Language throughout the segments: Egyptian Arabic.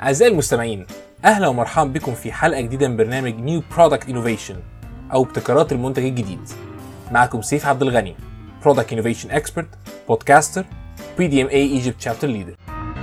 أعزائي المستمعين أهلا ومرحبا بكم في حلقة جديدة من برنامج نيو برودكت انوفيشن أو ابتكارات المنتج الجديد معكم سيف عبد الغني برودكت انوفيشن اكسبرت بودكاستر بي دي ام اي ايجيبت شابتر ليدر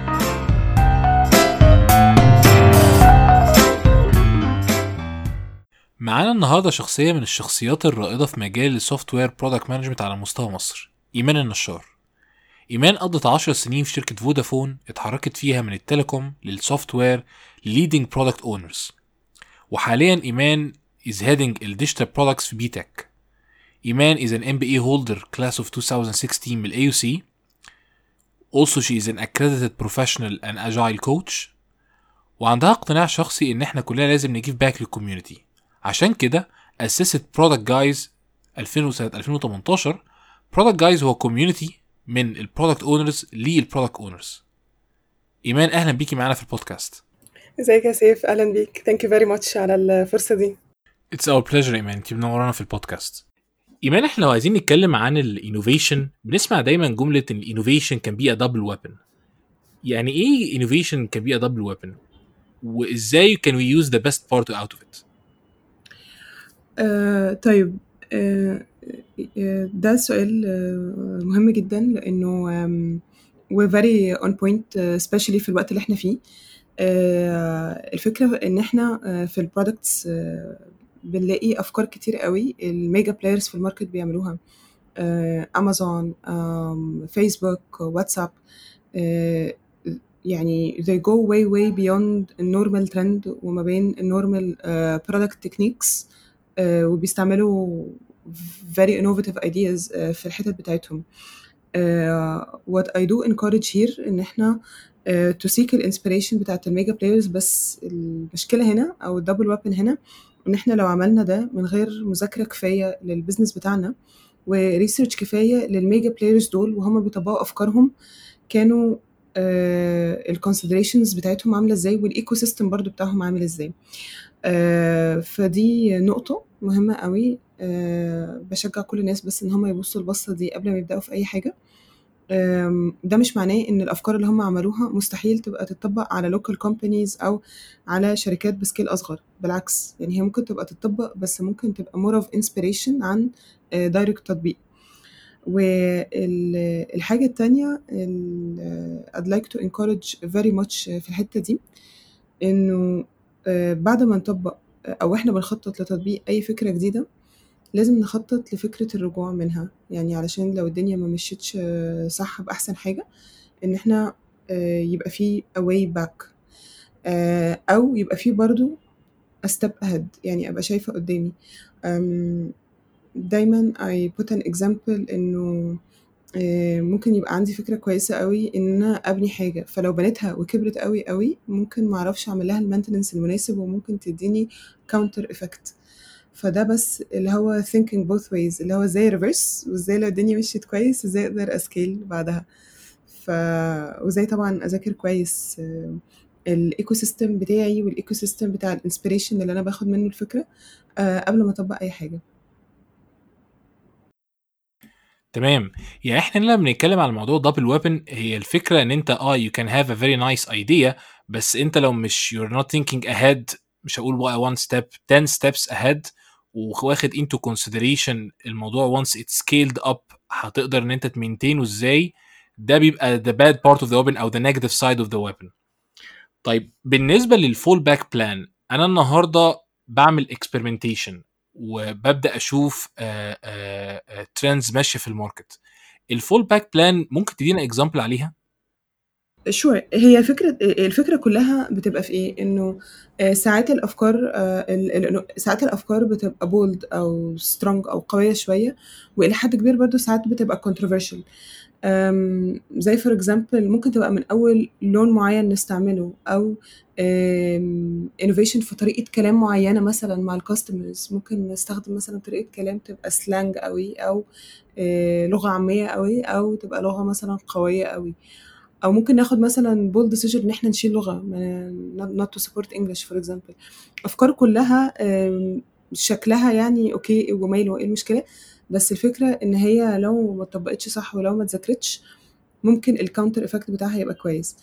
معانا النهارده شخصية من الشخصيات الرائدة في مجال السوفت وير برودكت مانجمنت على مستوى مصر إيمان النشار إيمان قضت 10 سنين في شركة فودافون اتحركت فيها من التليكوم للسوفت وير leading product owners وحاليا إيمان is heading ال digital products في بيتك إيمان is an MBA holder class of 2016 من ال AUC also she is an accredited professional and agile coach وعندها اقتناع شخصي ان احنا كلنا لازم نجيف باك للكوميونتي عشان كده اسست برودكت جايز 2000 سنه 2018 برودكت جايز هو كوميونتي من البرودكت اونرز للبرودكت اونرز ايمان اهلا بيكي معانا في البودكاست ازيك يا سيف اهلا بيك ثانك يو فيري ماتش على الفرصه دي اتس اور بليجر ايمان انت منورانا في البودكاست ايمان احنا لو عايزين نتكلم عن الانوفيشن بنسمع دايما جمله ان الانوفيشن كان بي ا دبل ويبن يعني ايه انوفيشن كان بي ا دبل ويبن وازاي كان وي يوز ذا بيست بارت اوت اوف ات آه طيب آه آه، ده سؤال آه مهم جدا لانه um, we're very on point uh, especially في الوقت اللي احنا فيه آه الفكره ان احنا آه في البرودكتس آه بنلاقي افكار كتير قوي الميجا بلايرز في الماركت بيعملوها آه امازون آه فيسبوك واتساب آه يعني they go way way beyond النورمال ترند وما بين النورمال برودكت تكنيكس وبيستعملوا very innovative ideas uh, في الحتت بتاعتهم uh, what I do encourage here ان احنا uh, to seek الانسبيريشن بتاعت الميجا بلايرز بس المشكله هنا او الدبل ويبن هنا ان احنا لو عملنا ده من غير مذاكره كفايه للبزنس بتاعنا وريسيرش كفايه للميجا بلايرز دول وهم بيطبقوا افكارهم كانوا الكونسيدريشنز بتاعتهم عامله ازاي والايكو سيستم برضو بتاعهم عامل ازاي آه فدي نقطه مهمه قوي آه بشجع كل الناس بس ان هم يبصوا البصه دي قبل ما يبداوا في اي حاجه آه ده مش معناه ان الافكار اللي هم عملوها مستحيل تبقى تتطبق على لوكال كومبانيز او على شركات بسكيل اصغر بالعكس يعني هي ممكن تبقى تتطبق بس ممكن تبقى مور اوف انسبيريشن عن دايركت تطبيق والحاجة التانية I'd like to encourage very much في الحتة دي إنه بعد ما نطبق أو إحنا بنخطط لتطبيق أي فكرة جديدة لازم نخطط لفكرة الرجوع منها يعني علشان لو الدنيا ما مشيتش صح بأحسن حاجة إن إحنا يبقى في a way back أو يبقى في برضو a step ahead يعني أبقى شايفة قدامي دايما I put an example انه ممكن يبقى عندي فكرة كويسة قوي ان انا ابني حاجة فلو بنيتها وكبرت قوي قوي ممكن معرفش اعمل لها المينتننس المناسب وممكن تديني counter effect فده بس اللي هو thinking both ways اللي هو ازاي ريفرس وازاي لو الدنيا مشيت كويس ازاي اقدر اسكيل بعدها ف وازاي طبعا اذاكر كويس الايكو سيستم بتاعي والايكو سيستم بتاع الانسبيريشن اللي انا باخد منه الفكرة قبل ما اطبق اي حاجة تمام يعني احنا لما بنتكلم على موضوع دبل ويبن هي الفكره ان انت اه يو كان هاف ا فيري نايس ايديا بس انت لو مش you're not thinking ahead مش هقول one step 10 steps ahead واخد into consideration الموضوع once it's scaled up هتقدر ان انت تمينتينه ازاي ده بيبقى the bad part of the weapon او the negative side of the weapon طيب بالنسبه للفول باك بلان انا النهارده بعمل experimentation وببدا اشوف ترندز ماشيه في الماركت الفول باك بلان ممكن تدينا اكزامبل عليها شور هي فكرة الفكرة كلها بتبقى في ايه انه ساعات الافكار ساعات الافكار بتبقى بولد او سترونج او قوية شوية والى حد كبير برضو ساعات بتبقى controversial زي فور اكزامبل ممكن تبقى من اول لون معين نستعمله او انوفيشن في طريقه كلام معينه مثلا مع الكاستمرز ممكن نستخدم مثلا طريقه كلام تبقى سلانج قوي او لغه عاميه قوي او تبقى لغه مثلا قويه قوي او ممكن ناخد مثلا بول ديسيجن ان احنا نشيل لغه not to support English for example افكار كلها شكلها يعني اوكي ومايل وايه المشكله بس الفكره ان هي لو ما اتطبقتش صح ولو ما اتذاكرتش ممكن الكاونتر افكت بتاعها يبقى كويس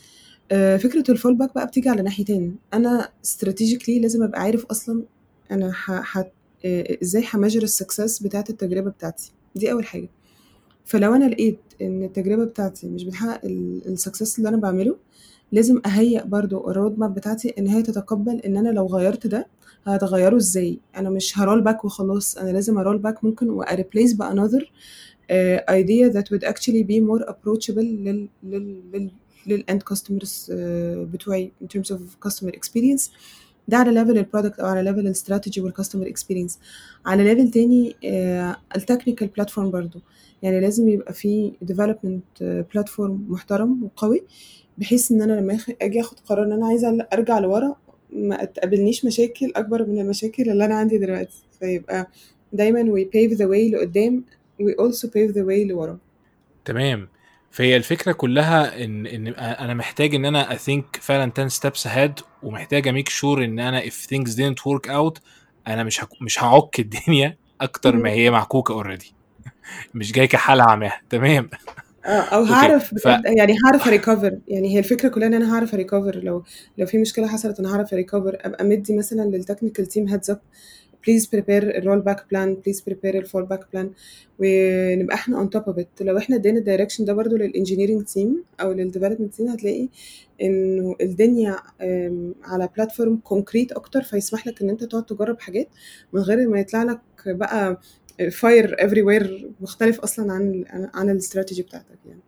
آه، فكرة الفول باك بقى بتيجي على ناحيتين أنا strategically لازم أبقى عارف أصلا أنا ح... ح... آه، إزاي هميجر السكسس بتاعة التجربة بتاعتي دي أول حاجة فلو أنا لقيت إن التجربة بتاعتي مش بتحقق السكسس اللي أنا بعمله لازم أهيئ برضو الرود ماب بتاعتي إن هي تتقبل إن أنا لو غيرت ده هتغيره إزاي أنا مش هرول باك وخلاص أنا لازم أرول باك ممكن وأريبليس بأنذر uh, idea that would actually be more approachable لل لل لل للاند كاستمرز بتوعي in terms of customer experience ده على ليفل البرودكت او على ليفل الاستراتيجي والكاستمر اكسبيرينس على ليفل تاني التكنيكال بلاتفورم برضو يعني لازم يبقى في ديفلوبمنت بلاتفورم محترم وقوي بحيث ان انا لما اجي اخد قرار ان انا عايزه ارجع لورا ما تقابلنيش مشاكل اكبر من المشاكل اللي انا عندي دلوقتي فيبقى دايما we pave the way لقدام we also pave the way لورا تمام فهي الفكره كلها ان ان انا محتاج ان انا I think فعلا 10 steps ahead ومحتاج اميك شور ان انا if things didn't work out انا مش هك... مش هعك الدنيا اكتر ما هي معكوكه اوريدي مش جاي كحاله عماها تمام او هعرف ف... يعني هعرف اريكفر يعني هي الفكره كلها ان انا هعرف اريكفر لو لو في مشكله حصلت انا هعرف اريكفر ابقى مدي مثلا للتكنيكال تيم هيدز اب بليز بريبير الرول باك بلان بليز بريبير الفول باك بلان ونبقى احنا اون توب اوف ات لو احنا ادينا الدايركشن ده برضو للانجينيرنج تيم او للديفلوبمنت تيم هتلاقي انه الدنيا على بلاتفورم كونكريت اكتر فيسمح لك ان انت تقعد تجرب حاجات من غير ما يطلع لك بقى فاير افري وير مختلف اصلا عن عن الاستراتيجي بتاعتك يعني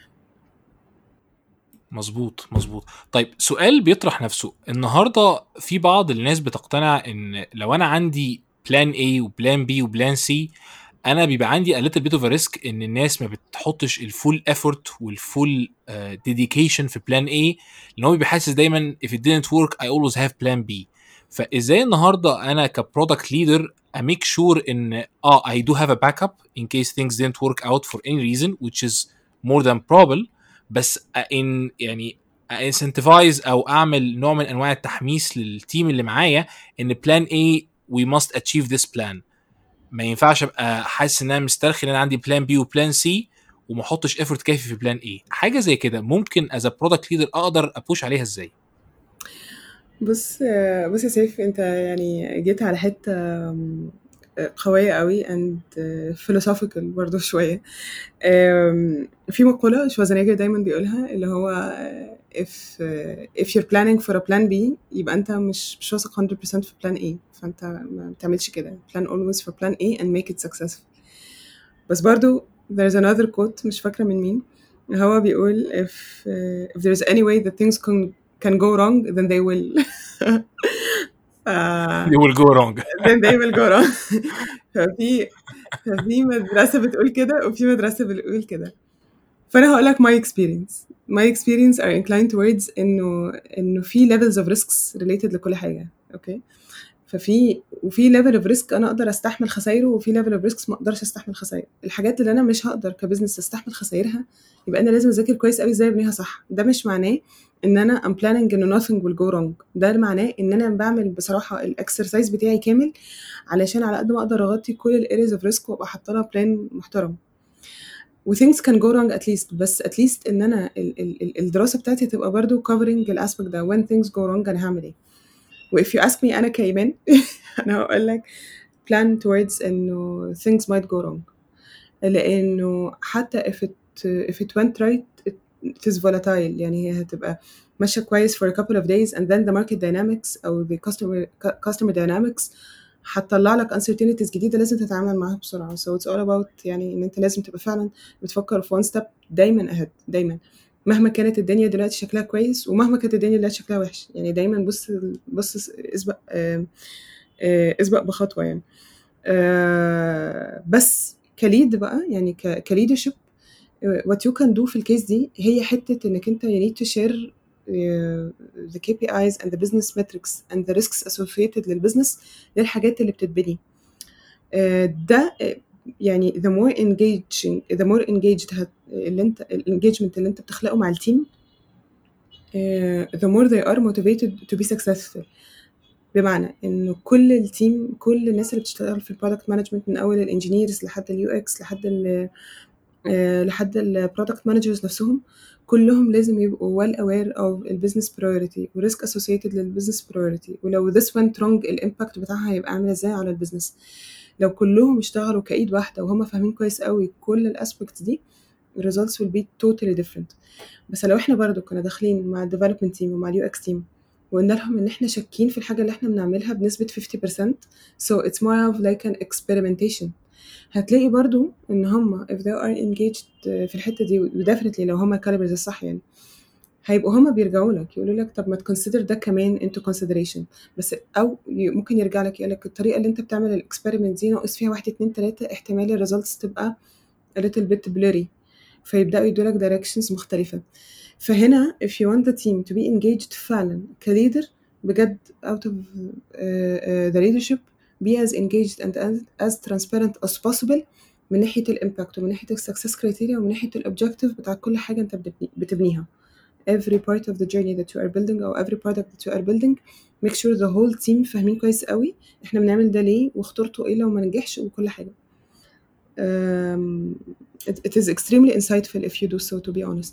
مظبوط مظبوط طيب سؤال بيطرح نفسه النهارده في بعض الناس بتقتنع ان لو انا عندي بلان A وبلان B وبلان C انا بيبقى عندي a little bit of a risk ان الناس ما بتحطش الفول effort والفول ديديكيشن في بلان A لان هو بيبقى حاسس دايما if it didn't work I always have plan B فازاي النهارده انا كبرودكت ليدر اميك شور ان اه I do have a backup in case things didn't work out for any reason which is more than probable بس ان يعني انسنتيفايز او اعمل نوع من انواع التحميس للتيم اللي معايا ان بلان A we must achieve this plan ما ينفعش ابقى حاسس ان انا مسترخي ان انا عندي بلان بي وبلان سي وما احطش ايفورت كافي في بلان اي حاجه زي كده ممكن از برودكت ليدر اقدر ابوش عليها ازاي بص بص يا سيف انت يعني جيت على حته قوية قوي and philosophical برضه شوية في مقولة شوازنيجر دايما بيقولها اللي هو if if you're planning for a plan B يبقى انت مش مش واثق 100% في plan A فانت ما بتعملش كده plan always for plan A and make it successful بس برضه there's another quote مش فاكرة من مين هو بيقول if uh, if there's any way that things can can go wrong then they will they will go wrong then they will go wrong ففي ففي مدرسة بتقول كده وفي مدرسة بتقول كده فأنا هقول لك my experience my experience are inclined towards إنه إنه في levels of risks related لكل حاجة أوكي ففي وفي ليفل اوف ريسك انا اقدر استحمل خسايره وفي ليفل اوف ريسك ما اقدرش استحمل خسايره الحاجات اللي انا مش هقدر كبزنس استحمل خسايرها يبقى انا لازم اذاكر كويس قوي ازاي ابنيها صح ده مش معناه ان انا ام planning انه nothing will go wrong ده معناه ان انا بعمل بصراحه الاكسرسايز بتاعي كامل علشان على قد ما اقدر اغطي كل الاريز اوف ريسك وابقى حاطه لها بلان محترم و things can go wrong at least بس at least ان انا ال ال الدراسه بتاعتي تبقى برضو covering الاسبكت ده when things go wrong انا هعمل ايه و if you ask me انا كايمان انا هقول لك plan towards انه things might go wrong لانه حتى if it if it went right it, it is volatile يعني هي هتبقى ماشيه كويس for a couple of days and then the market dynamics او the customer customer dynamics هتطلع لك uncertainties جديده لازم تتعامل معاها بسرعه so it's all about يعني ان انت لازم تبقى فعلا بتفكر في one step دايما ahead دايما مهما كانت الدنيا دلوقتي شكلها كويس ومهما كانت الدنيا دلوقتي شكلها وحش يعني دايما بص بص اسبق آه آه اسبق بخطوه يعني آه بس كليد بقى يعني كليدرشيب what you can do في الكيس دي هي حته انك انت you need to share uh, the KPIs and the business metrics and the risks associated للبزنس للحاجات اللي بتتبني uh, ده يعني the more engaging the more engaged هت, اللي انت الانجيجمنت اللي انت بتخلقه مع التيم uh, the more they are motivated to be successful بمعنى انه كل التيم كل الناس اللي بتشتغل في البرودكت مانجمنت من اول الانجينيرز لحد اليو اكس لحد ال لحد البرودكت مانجرز نفسهم كلهم لازم يبقوا well aware of البيزنس priority و risk associated للبيزنس priority ولو this went wrong الامباكت بتاعها هيبقى عامل ازاي على البيزنس لو كلهم اشتغلوا كايد واحده وهم فاهمين كويس قوي كل الاسبكتس دي results will be totally different بس لو احنا برضو كنا داخلين مع ال development team ومع اليو اكس team وقلنا لهم ان احنا شاكين في الحاجه اللي احنا بنعملها بنسبه 50% so it's more of like an experimentation هتلاقي برضو ان هم if they are engaged في الحته دي definitely لو هم calibers الصح يعني هيبقوا هما بيرجعوا لك يقولوا لك طب ما تكونسيدر ده كمان into consideration بس او ي- ممكن يرجع لك يقول لك الطريقه اللي انت بتعمل الاكسبيرمنت دي ناقص فيها واحد اتنين تلاته احتمال الريزلتس تبقى a little bit blurry فيبداوا يدوا لك directions مختلفه فهنا if you want the team to be engaged فعلا كليدر بجد out of uh, uh, the leadership be as engaged and as, as transparent as possible من ناحية الامباكت ومن ناحية السكسس كريتيريا ومن ناحية الاوبجيكتيف بتاع كل حاجة انت بتبني- بتبنيها every part of the journey that you are building أو every product that you are building make sure the whole team فاهمين كويس قوي احنا بنعمل ده ليه واخترتوا ايه لو ما نجحش وكل حاجة um, it, it is extremely insightful if you do so to be honest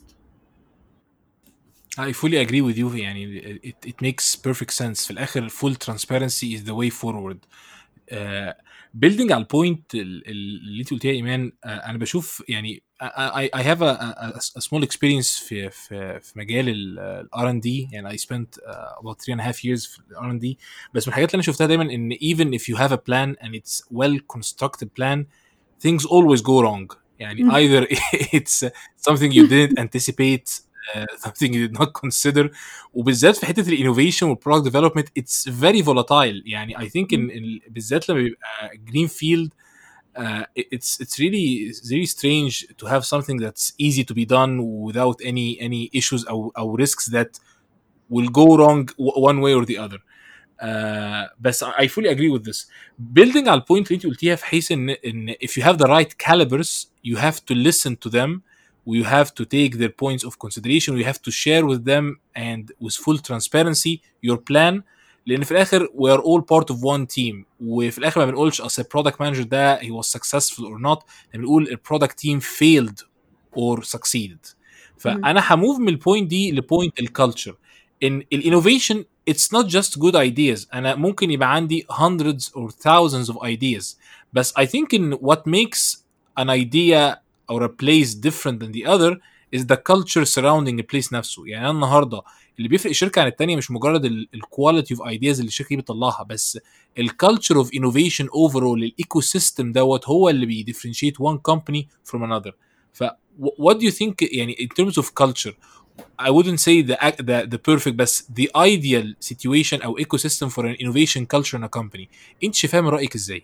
I fully agree with you يعني it, it makes perfect sense في الاخر full transparency is the way forward uh, building على البوينت اللي انت قلتيها ايمان uh, انا بشوف يعني I, I have a, a, a small experience في في في مجال ال R&D يعني I spent uh, about three and a half years في ال R&D بس من الحاجات اللي انا شفتها دايما ان even if you have a plan and it's well constructed plan things always go wrong يعني مم. either it's something you didn't anticipate uh, something you did not consider وبالذات في حته الانوفيشن والبرودكت ديفلوبمنت اتس فيري فولاتايل يعني اي ثينك ان ال- بالذات لما بيبقى جرين فيلد it's it's really really strange to have something that's easy to be done without any any issues او او risks that will go wrong w- one way or the other uh, بس I fully agree with this building على البوينت اللي انت قلتيها في حيث ان ان if you have the right calibers you have to listen to them you have to take their points of consideration you have to share with them and with full transparency your plan لان في الاخر we are all part of one team وفي الاخر ما بنقولش اصل البرودكت مانجر ده he was successful or not احنا بنقول البرودكت تيم failed or succeeded فانا هموف من البوينت دي لبوينت الكالتشر ان الانوفيشن it's not just good ideas انا ممكن يبقى عندي hundreds or thousands of ideas بس I think in what makes an idea or a place different than the other is the culture surrounding the place نفسه يعني انا النهارده اللي بيفرق الشركه عن التانيه مش مجرد الكواليتي اوف ايدياز اللي الشركه دي بتطلعها بس الكالتشر اوف انوفيشن اوفرول الايكو سيستم دوت هو اللي بيديفرنشيت one company from another ف what do you think يعني in terms of culture I wouldn't say the the the perfect بس the ideal situation او ecosystem for an innovation culture in a company انت شايفاها من رايك ازاي؟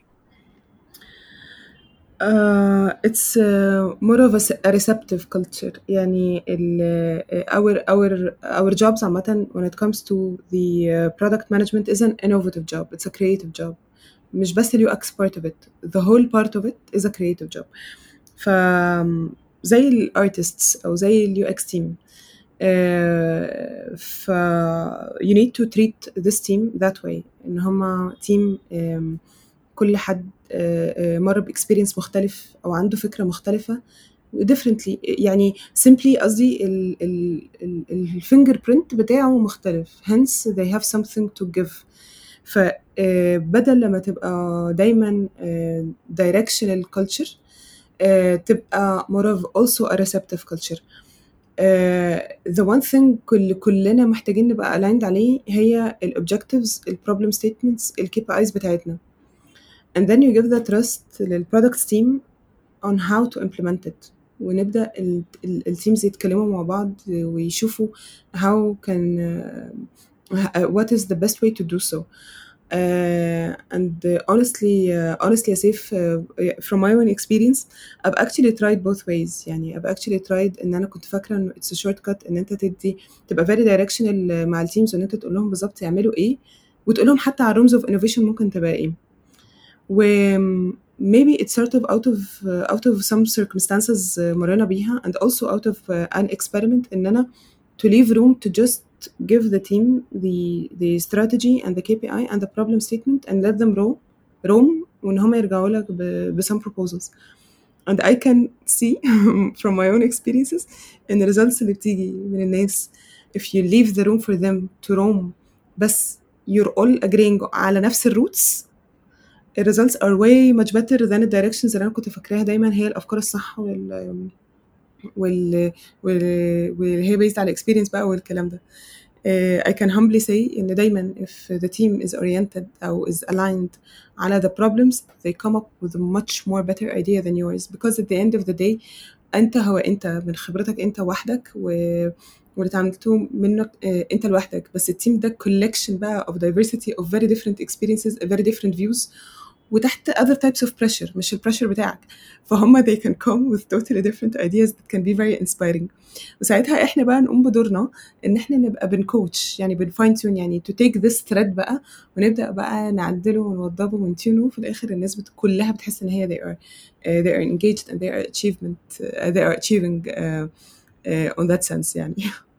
Uh, it's uh, more of a, s- a receptive culture يعني ال, uh, our our our jobs عامة when it comes to the uh, product management is an innovative job it's a creative job مش بس ال UX part of it the whole part of it is a creative job ف زي ال artists أو زي ال UX team uh, ف you need to treat this team that way إن هما team um, كل حد آه، آه، مر باكسبيرينس مختلف او عنده فكره مختلفه differently يعني simply قصدي الفينجر برينت بتاعه مختلف hence they have something to give فبدل لما تبقى دايما آه، directional culture آه، تبقى more of also a receptive culture آه، the one thing كل كلنا محتاجين نبقى aligned عليه هي ال objectives ال problem statements ال KPIs بتاعتنا and then you give the trust للproduct team on how to implement it ونبدأ ال- ال- التيمز يتكلموا مع بعض ويشوفوا how can uh, what is the best way to do so uh, and uh, honestly uh, honestly Asif uh, from my own experience I've actually tried both ways يعني I've actually tried ان انا كنت فاكره انه it's a shortcut ان انت تدي تبقى very directional مع التيمز وان انت تقول لهم بالظبط يعملوا ايه وتقول لهم حتى على rooms of innovation ممكن تبقى ايه و maybe it's sort of out of uh, out of some circumstances uh, مرينا بيها and also out of uh, an experiment ان انا to leave room to just give the team the the strategy and the KPI and the problem statement and let them roam roam وان هم يرجعوا لك ب, ب some proposals and I can see from my own experiences ان results اللي بتيجي من الناس if you leave the room for them to roam بس you're all agreeing على نفس الروتس the results are way much better than the directions اللي انا كنت فاكراها دايما هي الافكار الصح وال وال وال- واللي هي based على experience بقى والكلام ده uh, I can humbly say إن دايما if the team is oriented أو is aligned على the problems they come up with a much more better idea than yours because at the end of the day أنت هو أنت من خبرتك أنت وحدك و واللي اتعلمته منك آه، أنت لوحدك بس التيم ده collection بقى of diversity of very different experiences very different views وتحت other types of pressure مش البريشر بتاعك فهم they can come with totally different ideas that can be very inspiring وساعتها احنا بقى نقوم بدورنا ان احنا نبقى بنكوتش يعني بنفاين تيون يعني to take this thread بقى ونبدا بقى نعدله ونوضبه ونتيونه في الاخر الناس بت... كلها بتحس ان هي they are uh, they are engaged and they are achievement uh, they are achieving uh, uh, on that sense يعني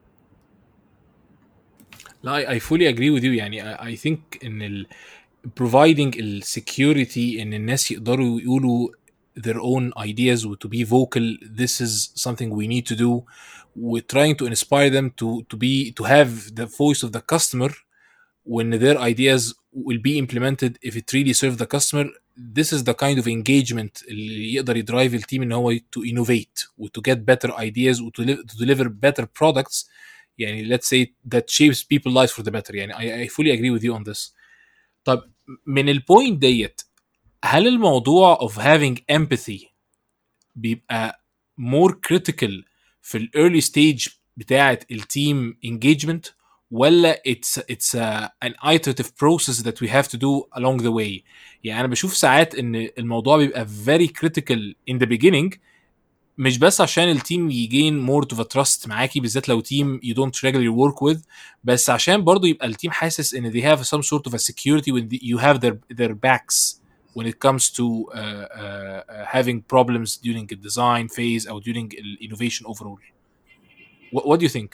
لا I, I fully agree with you يعني I, I think ان ال providing ال security ان الناس يقدروا يقولوا their own ideas و to be vocal this is something we need to do we're trying to inspire them to to be to have the voice of the customer when their ideas will be implemented if it really serves the customer this is the kind of engagement اللي يقدر يدرايف التيم ان هو to innovate و to get better ideas و to, li- to deliver better products يعني let's say that shapes people lives for the better يعني I, I fully agree with you on this طب من البوينت ديت هل الموضوع of having empathy بيبقى more critical في ال early stage بتاعة التيم engagement ولا it's it's a, an iterative process that we have to do along the way يعني انا بشوف ساعات ان الموضوع بيبقى very critical in the beginning مش بس عشان التيم يجين more to the trust معاكي بالذات لو تيم you don't regularly work with بس عشان برضو يبقى التيم حاسس ان they have some sort of a security when the- you have their their backs when it comes to uh, uh, uh, having problems during the design phase or during the innovation overall. What, what do you think?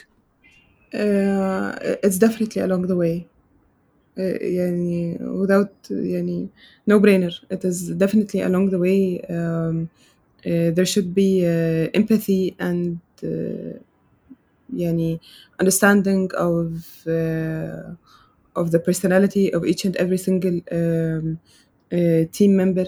uh, it's definitely along the way uh, يعني without يعني no brainer it is definitely along the way um, uh, there should be uh, empathy and uh, يعني understanding of uh, of the personality of each and every single um, uh, team member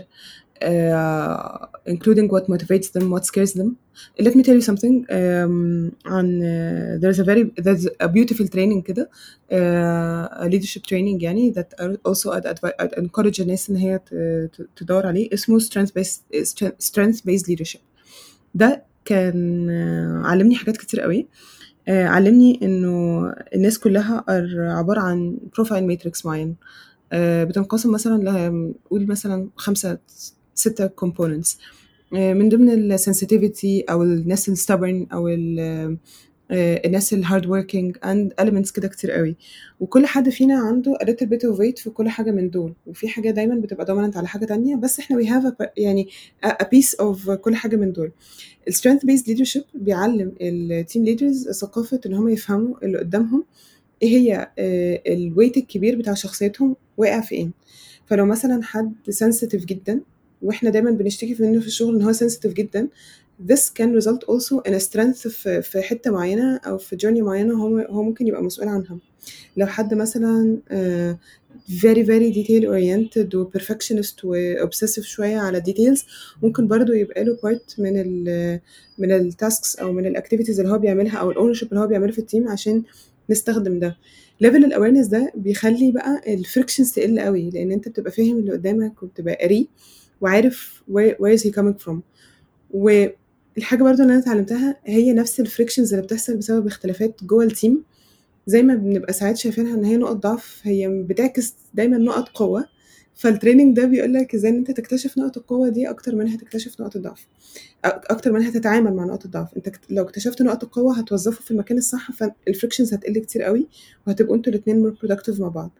uh, including what motivates them what scares them let me tell you something um, on uh, there's a very there's a beautiful training كده uh, a leadership training يعني that I also I'd, advi- I'd encourage الناس ان هي ت- ت- تدور عليه اسمه strength based strength based leadership ده كان آه، علمني حاجات كتير قوي آه، علمني انه الناس كلها are عبارة عن بروفايل ماتريكس معين آه، بتنقسم مثلا ل قول مثلا خمسة ستة components آه، من ضمن السنسيتيفيتي او الناس الستبرن او ال- آه، الناس الهارد working and elements كده كتير قوي وكل حد فينا عنده a little bit of weight في كل حاجة من دول وفي حاجة دايما بتبقى dominant على حاجة تانية بس احنا we have a, يعني a a piece of كل حاجة من دول السترينث بيست ليدرشيب بيعلم التيم ليدرز ثقافة ان هم يفهموا اللي قدامهم ايه هي الويت الكبير بتاع شخصيتهم واقع في ايه فلو مثلا حد سنسيتيف جدا واحنا دايما بنشتكي منه في الشغل ان هو سنسيتيف جدا this can result also in a strength في, في حتة معينة أو في journey معينة هو هو ممكن يبقى مسؤول عنها لو حد مثلا آه، very very detail oriented و perfectionist و obsessive شوية على details ممكن برضو يبقى له part من ال من التاسكس أو من الاكتيفيتيز اللي هو بيعملها أو الاونرشيب اللي هو بيعمله في التيم عشان نستخدم ده ليفل الاويرنس ده بيخلي بقى الفريكشنز تقل قوي لان انت بتبقى فاهم اللي قدامك وبتبقى قاريه وعارف where, where is he coming from والحاجه برضو اللي انا اتعلمتها هي نفس الفريكشنز اللي بتحصل بسبب اختلافات جوه التيم زي ما بنبقى ساعات شايفينها ان هي نقط ضعف هي بتعكس دايما نقط قوه فالتريننج ده بيقول لك ازاي ان انت تكتشف نقط القوه دي اكتر منها تكتشف نقط الضعف أ- اكتر منها تتعامل مع نقط الضعف انت كت- لو اكتشفت نقط القوه هتوظفه في المكان الصح فالفريكشنز هتقل كتير قوي وهتبقوا انتوا الاثنين more productive مع بعض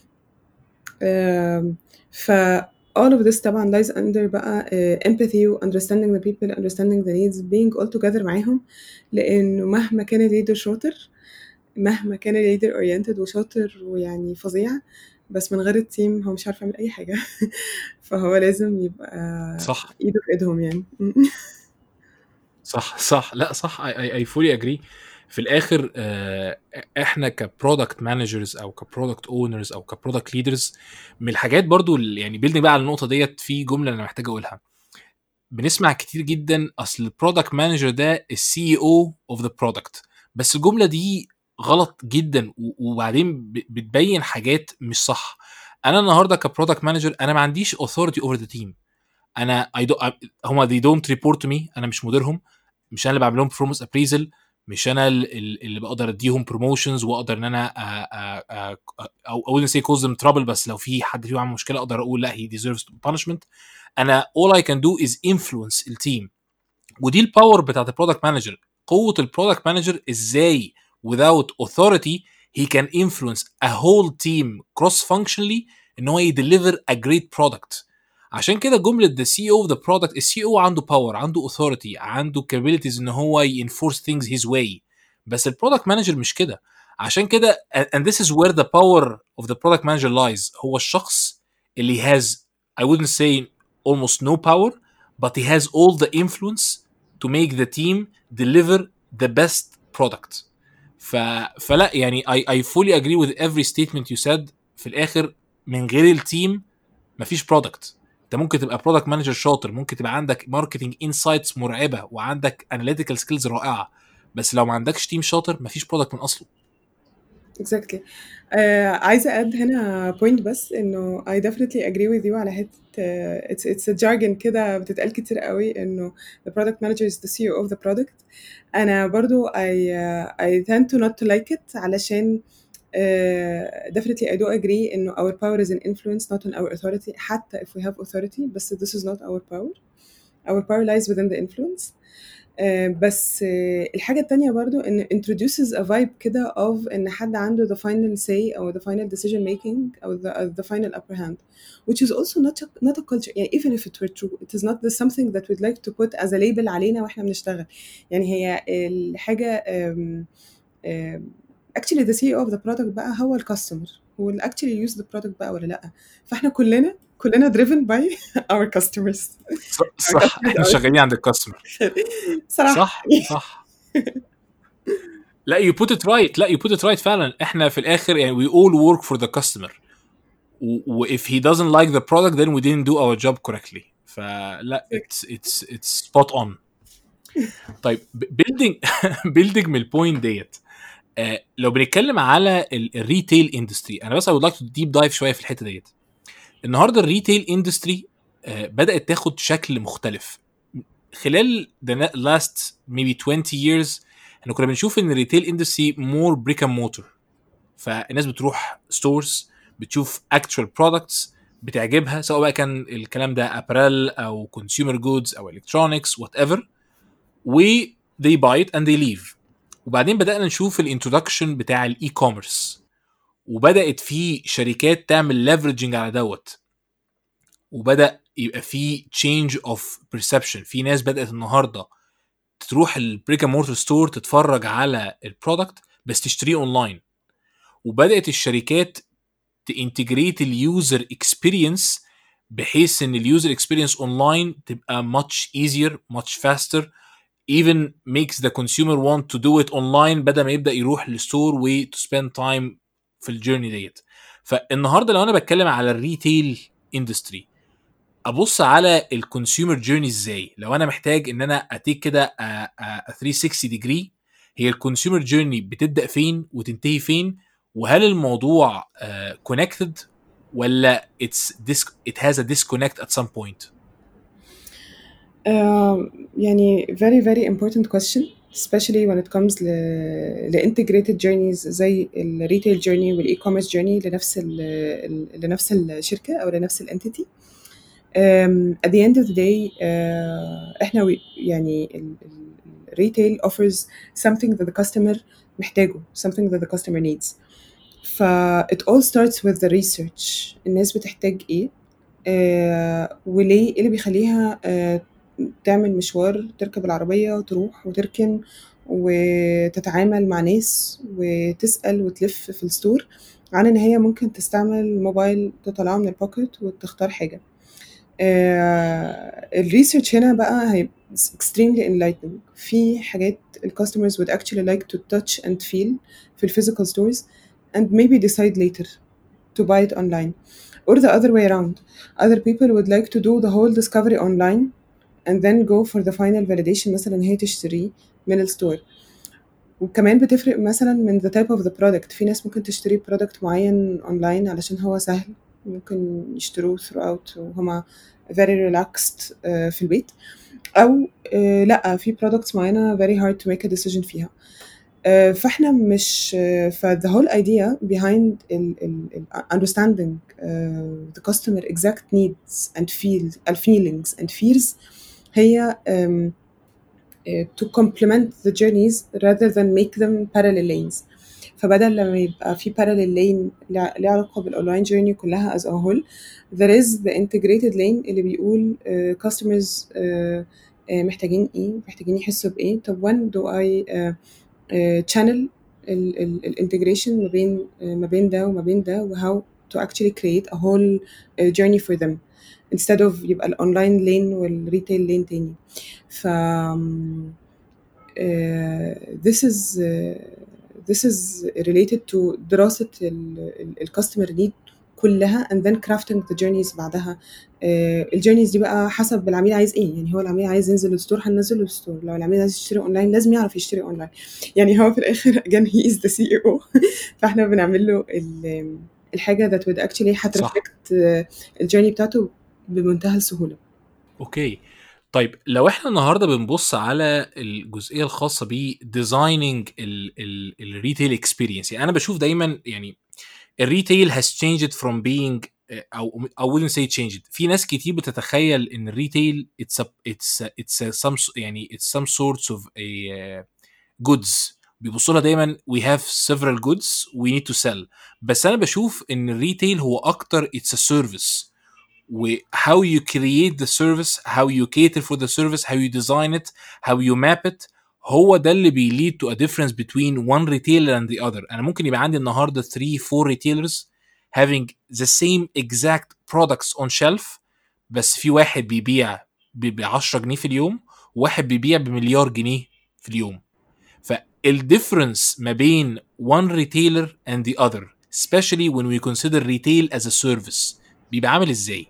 آم، ف all of this طبعا lies under بقى uh, empathy و understanding the people understanding the needs being all together معاهم لانه مهما كان الليدر شاطر مهما كان الليدر oriented وشاطر ويعني فظيع بس من غير التيم هو مش عارف يعمل اي حاجه فهو لازم يبقى صح ايده في ايدهم يعني صح صح لا صح اي اي فولي اجري في الاخر آه، احنا كبرودكت مانجرز او كبرودكت اونرز او كبرودكت ليدرز من الحاجات برضو اللي يعني بيلدنج بقى على النقطه ديت في جمله انا محتاج اقولها بنسمع كتير جدا اصل البرودكت مانجر ده السي او اوف ذا برودكت بس الجمله دي غلط جدا و- وبعدين ب- بتبين حاجات مش صح انا النهارده كبرودكت مانجر انا ما عنديش authority over the team انا I don't, هما they don't report to me انا مش مديرهم مش انا اللي بعمل لهم performance appraisal مش انا ال- ال- اللي بقدر اديهم promotions واقدر ان انا أ- أ- أ- او او say cause them trouble بس لو في حد فيهم عمل مشكله اقدر اقول لا he deserves punishment انا all I can do is influence التيم ودي الباور بتاعت البرودكت مانجر قوه البرودكت مانجر ازاي without authority he can influence a whole team cross functionally ان هو يديليفر a great product عشان كده جمله the CEO of the product السي او عنده باور عنده authority عنده capabilities ان هو enforce things his way بس البرودكت مانجر مش كده عشان كده and this is where the power of the product manager lies هو الشخص اللي has I wouldn't say almost no power but he has all the influence to make the team deliver the best product ف... فلا يعني I, I fully agree with every statement you said في الاخر من غير التيم مفيش برودكت انت ممكن تبقى برودكت مانجر شاطر ممكن تبقى عندك ماركتنج انسايتس مرعبه وعندك اناليتيكال سكيلز رائعه بس لو ما عندكش تيم شاطر مفيش برودكت من اصله exactly آه عايزه اد هنا بوينت بس انه I definitely agree with you على حته uh, it's it's a jargon كده بتتقال كتير قوي انه the product manager is the CEO of the product انا برضو I uh, I tend to not to like it علشان uh, definitely I do agree انه our power is in influence not in our authority حتى if we have authority بس this is not our power our power lies within the influence آه، بس آه، الحاجة التانية برضو إن introduces a vibe كده of إن حد عنده the final say أو the final decision making أو the, uh, the final upper hand which is also not a, not a culture يعني even if it were true it is not the something that we'd like to put as a label علينا وإحنا بنشتغل يعني هي الحاجة um, um, actually the CEO of the product بقى هو الكاستمر هو اللي actually use the product بقى ولا لأ فإحنا كلنا كلنا driven by our customers صح, صح. احنا شغالين عند الكاستمر صراحة صح صح لا you put it right لا you put it right فعلا احنا في الاخر يعني we all work for the customer و و- if he doesn't like the product then we didn't do our job correctly فلا it's it's it's spot on طيب building building من البوينت ديت آه لو بنتكلم على الريتيل اندستري انا بس I would like to deep dive شويه في الحته ديت النهارده الريتيل اندستري آه بدات تاخد شكل مختلف خلال the last maybe 20 years احنا كنا بنشوف ان الريتيل اندستري مور بريك اند موتور فالناس بتروح ستورز بتشوف actual products بتعجبها سواء بقى كان الكلام ده ابريل او consumer goods او electronics وات ايفر و they buy it and they leave وبعدين بدأنا نشوف الانترودكشن بتاع الاي كوميرس وبدأت في شركات تعمل ليفرجنج على دوت وبدأ يبقى في change of perception في ناس بدأت النهارده تروح البريك مورتر ستور تتفرج على البرودكت بس تشتريه اونلاين وبدأت الشركات تانتجريت اليوزر اكسبيرينس بحيث ان اليوزر اكسبيرينس اونلاين تبقى much easier much faster even makes the consumer want to do it online بدل ما يبدا يروح للستور و to spend time في الجيرني ديت فالنهارده لو انا بتكلم على الريتيل اندستري ابص على الكونسيومر جيرني ازاي لو انا محتاج ان انا اتيك كده 360 ديجري هي الكونسيومر جيرني بتبدا فين وتنتهي فين وهل الموضوع كونكتد ولا it's dis it has a disconnect at some point Um, يعني very very important question especially when it comes ل, ل integrated journeys زي ال retail journey وال e-commerce journey لنفس ال, ال- لنفس الشركة أو لنفس الانتيتي um, at the end of the day uh, احنا we- يعني ال, ال ال- retail offers something that the customer محتاجه something that the customer needs ف it all starts with the research الناس بتحتاج ايه آه وليه ايه اللي بيخليها آه تعمل مشوار تركب العربية وتروح وتركن وتتعامل مع ناس وتسأل وتلف في الستور عن إن هي ممكن تستعمل موبايل تطلعه من الpocket وتختار حاجة. آآ الresearch هنا بقى هيبقى extremely enlightening في حاجات الcustomers would actually like to touch and feel في الphysical stores and maybe decide later to buy it online or the other way around other people would like to do the whole discovery online and then go for the final validation مثلًا إن هي تشتريه من الstore. وكمان بتفرق مثلًا من the type of the product في ناس ممكن تشتري product معين online علشان هو سهل ممكن يشتروه throughout وهُم very relaxed آآ في البيت أو آآ لأ في products معينة very hard to make a decision فيها. آآ فإحنا مش فthe whole idea behind ال ال ال understanding آآ the customer exact needs and feel feelings and fears هي آمم آآ to complement the journeys rather than make them parallel lanes. فبدل لمّا يبقى في parallel lane ليها ليها علاقة بالonline journey كلها as a whole there is the integrated lane اللي بيقول آآ customers آآ آآ محتاجين إيه، محتاجين يحسوا بإيه، طب when do I آآ آآ channel ال ال الintegration ما بين ما بين ده وما بين ده وhow to actually create a whole journey for them instead of يبقى الonline lane والretail lane تاني. ف آمم آآ this is this is related to دراسة ال ال الcustomer need كلها and then crafting the journeys بعدها. آآ الjourneys دي بقى حسب العميل عايز إيه، يعني هو العميل عايز ينزل الstore هننزّله الstore لو العميل عايز يشتري online لازم يعرف يشتري online. يعني هو في الآخر again he is the CEO فإحنا بنعمل له ال الحاجة that would actually صح. هتreflect الjourney بتاعته بمنتهى السهولة. أوكي. طيب لو إحنا النهارده بنبُص على الجزئية الخاصة بdesigning ال ال الretail experience يعني أنا باشوف دايمًا يعني الretail has changed from being آآ أو I wouldn't say changed في ناس كتير بتتخيل إن الretail it's a it's a it's a some s يعني it's some sorts of a goods بيبصوا لها دايمًا we have several goods we need to sell بس أنا باشوف إن الretail هو أكتر it's a service وhow you create the service how you cater for the service how you design it how you map it هو ده اللي بيlead to a difference between one retailer and the other أنا ممكن يبقى عندي النهارده 3 4 retailers having the same exact products on shelf بس في واحد بيبيع ب ب10 جنيه في اليوم وواحد بيبيع بمليار جنيه في اليوم. فالdifference ما بين one retailer and the other especially when we consider retail as a service بيبقى عامل إزاي؟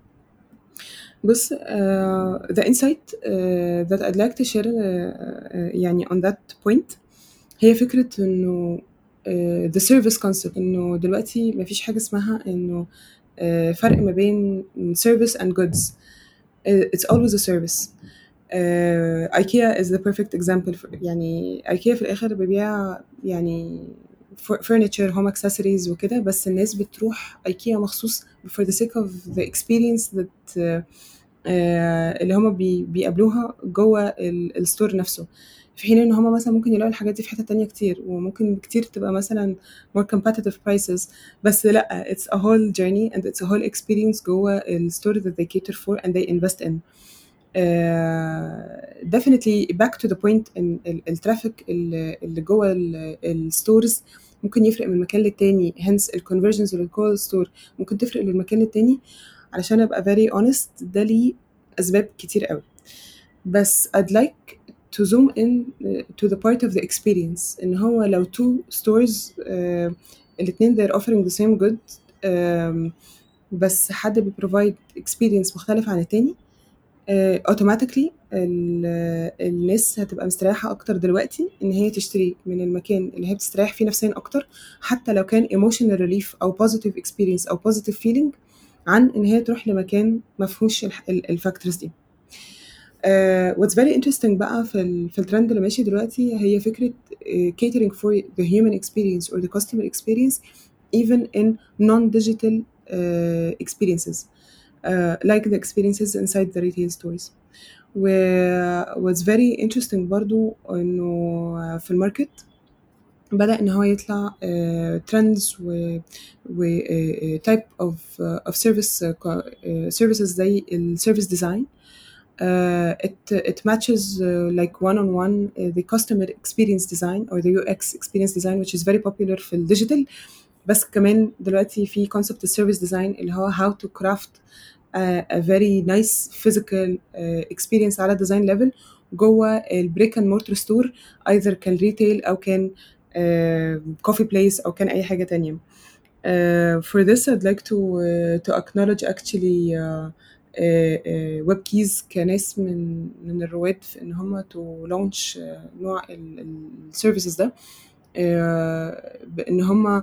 بُص آآ the insight آآ that I'd like to share آآ يعني on that point هي فكرة إنه آآ the service concept إنه دلوقتي ما فيش حاجة اسمها إنه آآ فرق ما بين service and goods آآ it's always a service. آآ IKEA is the perfect example ف يعني IKEA في الآخر بيبيع يعني ف furniture home accessories وكده بس الناس بتروح IKEA مخصوص for the sake of the experience that آآ اللي هُم بي بيقابلوها جوّه ال الstore نفسه. في حين إن هُم مثلًا ممكن يلاقوا الحاجات دي في حتت تانية كتير وممكن كتير تبقى مثلًا more competitive prices بس لأ it's a whole journey and it's a whole experience جوّه الstore that they cater for and they invest in. آآ definitely back to the point إن ال الtraffic ال اللي جوّه ال الstores ممكن يفرق من مكان للتاني hence الconversions اللي جوّه الstore ممكن تفرق من مكان للتاني علشان أبقى very honest ده ليه أسباب كتير أوي. بس I'd like to zoom in to the part of the experience إن هو لو 2 stores آآ الاتنين they're offering the same good آمم بس حد بيprovide experience مختلف عن التاني آآ automatically ال الناس هتبقى مستريحة أكتر دلوقتي إن هي تشتري من المكان اللي هي بتستريح فيه نفسيًا أكتر حتى لو كان emotional relief أو positive experience أو positive feeling عن إن هي تروح لمكان ما فيهوش الح ال الfactors دي. آآ what's very interesting بقى في ال في الtrend اللي ماشي دلوقتي هي فكرة آآ catering for the human experience or the customer experience even in non-digital آآ experiences آآ like the experiences inside the retail stores. و what's very interesting برضه إنه في الmarket بدأ إن هو يطلع آآ trends و و آآ type of of service ك آآ services زي الservice design آآ it it matches like one on one the customer experience design or the UX experience design which is very popular في الdigital بس كمان دلوقتي في concept السيرفيس ديزاين اللي هو how to craft a, a very nice physical uh, experience على design level جوه البريك اند مورتر ستور ايذر كان ريتيل او كان كوفي uh, بليس او كان اي حاجه تانية uh, for this I'd like to uh, to acknowledge actually uh, ويب كيز كناس من من الرواد في ان هم تو لونش نوع السيرفيسز ده بان هم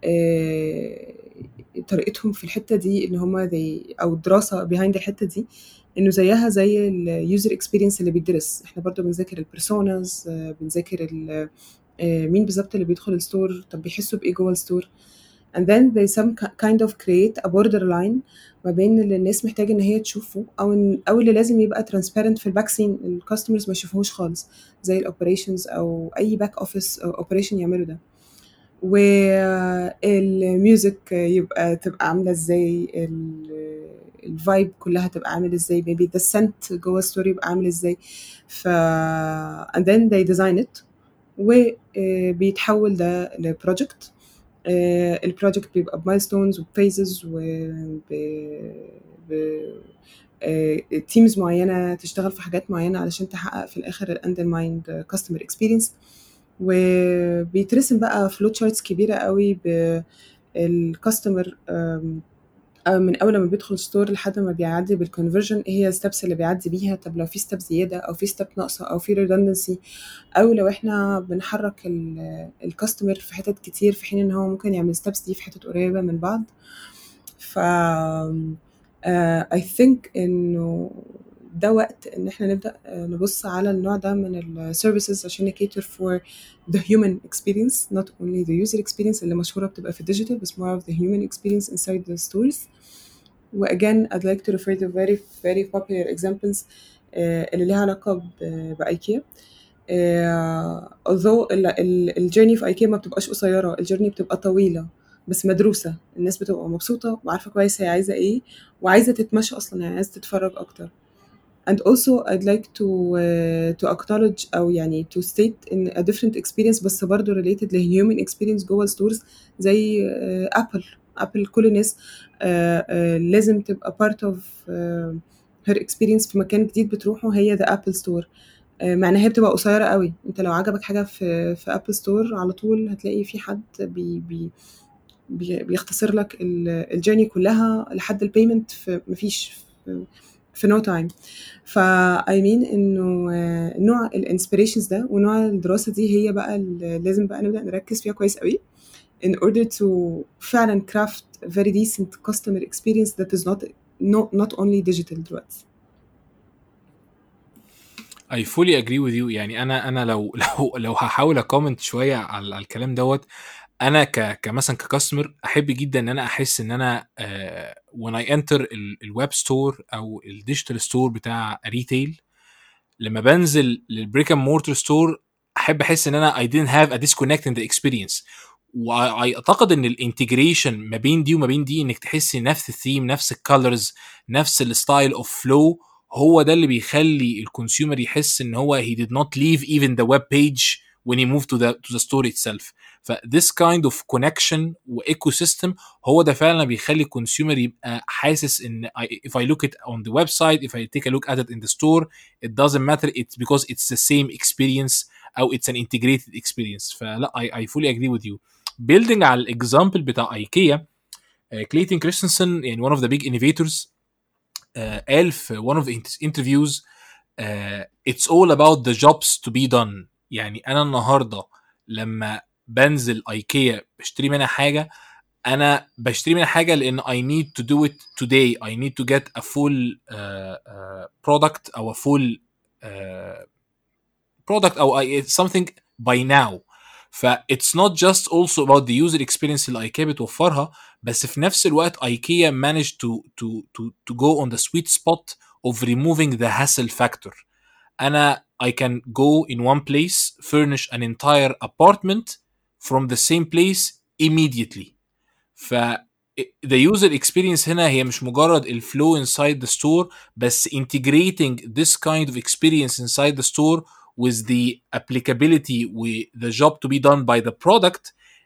طريقتهم في الحته دي ان هم او الدراسه بيهايند الحته دي انه زيها زي اليوزر اكسبيرينس اللي بيدرس احنا برضو بنذاكر البيرسوناز بنذاكر مين بالظبط اللي بيدخل الستور طب بيحسوا بايه جوه الستور and then they some kind of create a borderline ما بين اللي الناس محتاجه ان هي تشوفه او إن او اللي لازم يبقى transparent في الباك سين الكاستمرز ما يشوفوهوش خالص زي الاوبريشنز او اي باك اوفيس اوبريشن يعملوا ده والميوزك يبقى تبقى عامله ازاي الفايب كلها تبقى عامل ازاي maybe the scent جوه الستوري يبقى عامل ازاي ف and then they design it وبيتحول ده لبروجكت البروجكت بيبقى بمايلستونز وبفيزز و تيمز معينه تشتغل في حاجات معينه علشان تحقق في الاخر الاندرمايند كاستمر اكسبيرينس وبيترسم بقى فلو تشارتس كبيره قوي بالكاستمر من اول ما بيدخل ستور لحد ما بيعدي بالكونفرجن ايه هي الستبس اللي بيعدي بيها طب لو في ستيب زياده او في ستيب ناقصه او في ريدندنسي او لو احنا بنحرك الكاستمر في حتت كتير في حين ان هو ممكن يعمل ستبس دي في حتت قريبه من بعض ف اي uh, ثينك انه ده وقت ان احنا نبدا نبص على النوع ده من السيرفيسز عشان نكيتر فور the human experience not only the user experience اللي مشهوره بتبقى في الديجيتال بس more of the human experience inside the stores و again I'd like to refer to very very popular examples uh, اللي ليها علاقه بايكيا uh, although الجيرني في ايكيا ما بتبقاش قصيره الجيرني بتبقى طويله بس مدروسه الناس بتبقى مبسوطه وعارفه كويس هي عايزه ايه وعايزه تتمشى اصلا يعني عايزه تتفرج اكتر and also I'd like to uh, to acknowledge أو يعني to state in a different experience بس برضه related ل human experience جوه الستورز زي أبل uh, أبل كل الناس uh, uh, لازم تبقى part of uh, her experience في مكان جديد بتروحه هي the Apple Store uh, مع ان هي بتبقى قصيره قوي انت لو عجبك حاجه في في ابل ستور على طول هتلاقي في حد بي بي بيختصر لك الجيرني كلها لحد البيمنت في مفيش في, في نو تايم فاي مين انه نوع الانسبيريشنز ده ونوع الدراسه دي هي بقى لازم بقى نبدا نركز فيها كويس قوي in order to فعلا craft very decent customer experience that is not not, not only digital دلوقتي I fully agree with you يعني انا انا لو لو لو هحاول اكومنت شويه على, على الكلام دوت انا ك كمثلا ككاستمر احب جدا ان انا احس ان انا uh, when I enter الويب ستور او الديجيتال ستور بتاع ريتيل لما بنزل للبريك اند مورتر ستور احب احس ان انا I didn't have a disconnect in the experience واعتقد ان الانتجريشن ما بين دي وما بين دي انك تحسي نفس الثيم نفس الكالرز نفس الستايل اوف فلو هو ده اللي بيخلي الكونسيومر يحس ان هو he did not leave even the web page when he moved to the to the store itself ف this kind of connection وايكو سيستم هو ده فعلا بيخلي الكونسيومر يبقى حاسس ان I, if I look it on the website if I take a look at it in the store it doesn't matter it's because it's the same experience او it's an integrated experience فلا I, I fully agree with you building على الاكزامبل بتاع ايكيا كليتن كريستنسن يعني one of the big innovators uh, قال في one of the interviews uh, it's all about the jobs to be done يعني انا النهارده لما بنزل ايكيا بشتري منها حاجه انا بشتري منها حاجه لان I need to do it today I need to get a full uh, uh, product او a full uh, product او something by now ف it's not just also about the user experience اللي ايكيا بتوفرها بس في نفس الوقت ايكيا managed to to to to go on the sweet spot of removing the hassle factor انا I can go in one place furnish an entire apartment from the same place immediately ف the user experience هنا هي مش مجرد الفلو inside the store بس integrating this kind of experience inside the store with the applicability with the job to be done by the product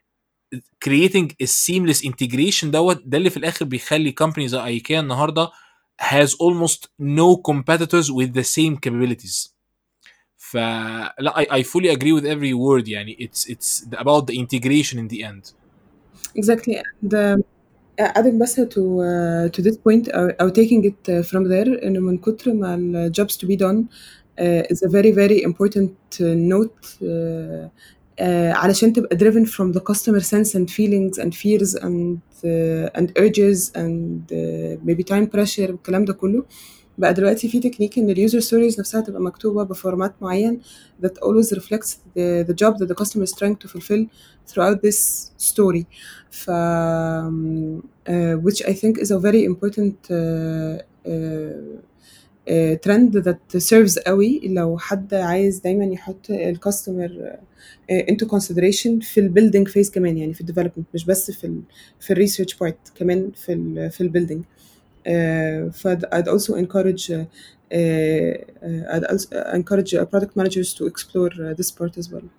creating a seamless integration دوت ده اللي في الاخر بيخلي companies زي ايكيا النهارده has almost no competitors with the same capabilities فلا I, I fully agree with every word يعني it's it's about the integration in the end exactly the adding بس to uh, to this point أو, أو taking it from there إنه من كتر ما ال jobs to be done uh, is a very very important note uh, uh, علشان تبقى driven from the customer sense and feelings and fears and uh, and urges and uh, maybe time pressure والكلام ده كله بقى دلوقتي في تكنيك ان اليوزر ستوريز نفسها تبقى مكتوبه بفورمات معين that always reflects the, the job that the customer is trying to fulfill throughout this story ف um, uh, which I think is a very important uh, uh, ترند ذات سيرفز قوي لو حد عايز دايما يحط الكاستمر انتو كونسيدريشن في البيلدينج فيز كمان يعني في الديفلوبمنت مش بس في ال في الريسيرش بارت كمان في ال في البيلدينج ف I'd also encourage uh, uh, I'd also encourage product managers to explore this part as well.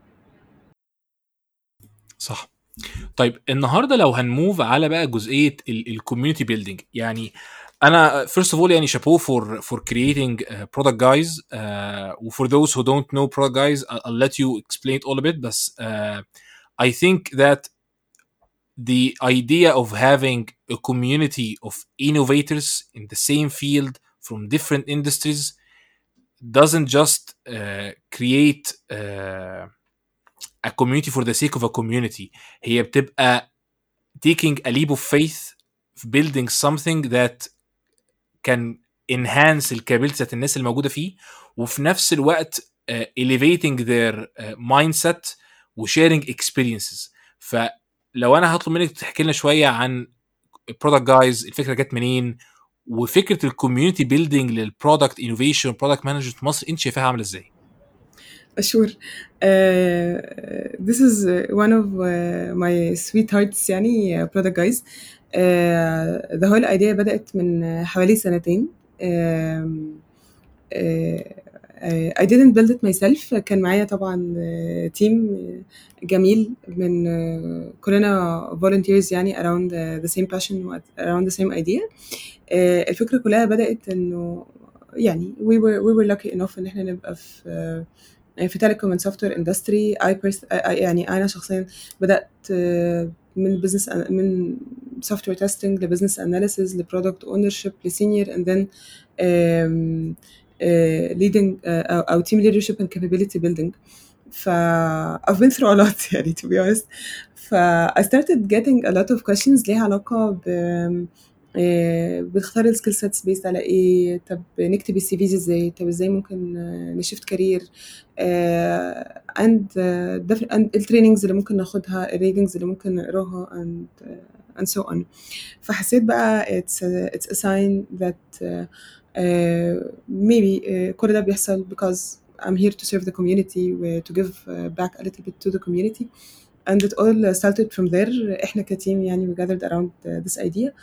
صح طيب النهارده لو هنموف على بقى جزئيه الكوميونتي بيلدينج يعني انا first of all يعني شابوه for for creating uh, product guys uh, for those who don't know product guys I'll, I'll let you explain it all a bit بس uh, I think that the idea of having a community of innovators in the same field from different industries doesn't just uh, create uh, a community for the sake of a community هي بتبقى taking a leap of faith building something that can enhance الكابيلتي بتاعت الناس اللي موجوده فيه وفي نفس الوقت uh, elevating their uh, mindset وشيرنج experiences فلو انا هطلب منك تحكي لنا شويه عن برودكت جايز الفكره جت منين وفكره الكوميونتي بيلدينج للبرودكت انوفيشن برودكت مانجمنت في مصر انت شايفاها عامله ازاي؟ Sure. Uh, this is one of uh, my sweethearts يعني uh, product guys. Uh, the whole idea بدأت من حوالي سنتين. Uh, uh, I didn't build it myself كان معايا طبعا تيم جميل من كلنا volunteers يعني around the same passion around the same idea الفكرة كلها بدأت إنه يعني we were we were lucky enough إن إحنا نبقى في في تيليكوم اند سوفت وير اندستري اي يعني انا شخصيا بدات من بزنس من سوفت وير تيستنج لبزنس اناليسيز لبرودكت اونر شيب لسينيور اند ذن leading uh, او team leadership and capability building ف I've been through a lot يعني to be honest ف I started getting a lot of questions ليها علاقة ب بتختار السكيل سيتس بيست على ايه طب نكتب السي فيز ازاي طب ازاي ممكن نشفت كارير اند التريننجز اللي ممكن ناخدها الريدنجز اللي ممكن نقراها اند and so on فحسيت بقى it's a, it's a sign that uh, uh, maybe uh, كل ده بيحصل because I'm here to serve the community to give back a little bit to the community and it all started from there احنا كتيم يعني we gathered around this idea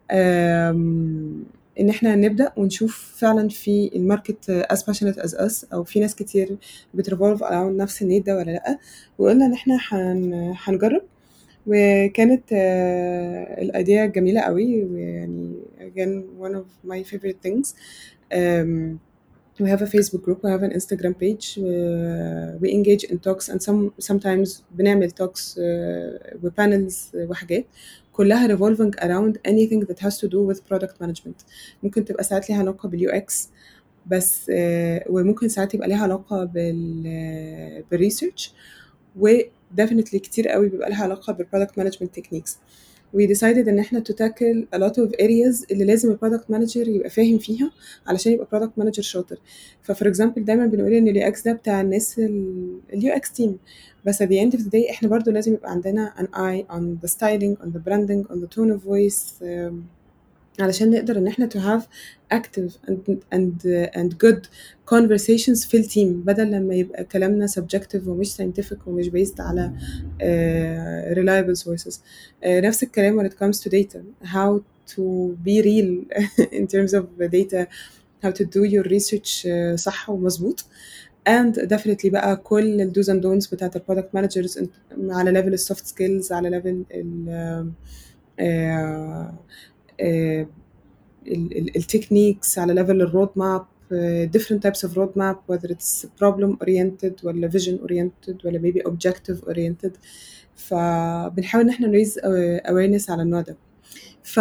ان احنا نبدا ونشوف فعلا في الماركت as passionate as us او في ناس كتير بتريفولف around نفس النيد ده ولا لا وقلنا ان احنا هنجرب وكانت الايديا جميله قوي ويعني again one of my favorite things um, we have a Facebook group we have an Instagram page uh, we engage in talks and some sometimes بنعمل talks uh, وبانلز وحاجات كلها revolving around anything that has to do with product management ممكن تبقى ساعات ليها علاقة باليو اكس بس uh, وممكن ساعات يبقى ليها علاقة بال بالريسيرش و definitely كتير قوي بيبقى لها علاقة بالproduct management techniques we decided ان احنا to tackle a lot of areas اللي لازم البرودكت مانجر يبقى فاهم فيها علشان يبقى برودكت مانجر شاطر ففور اكزامبل دايما بنقول ان اليو اكس ده بتاع الناس اليو اكس تيم بس at the end of the day احنا برضو لازم يبقى عندنا an eye on the styling on the branding on the tone of voice um, علشان نقدر ان احنا to have active and and uh, and good conversations في التيم بدل لما يبقى كلامنا subjective ومش scientific ومش based على uh, reliable sources uh, نفس الكلام when it comes to data how to be real in terms of data how to do your research uh, صح ومظبوط and definitely بقى كل الدوز اند دونتس بتاعت البرودكت مانجرز على ليفل السوفت سكيلز على ليفل التكنيكس على ليفل الرود ماب different types of roadmap whether it's problem oriented ولا vision oriented ولا maybe objective oriented فبنحاول ان احنا نريز awareness على النوع ده ف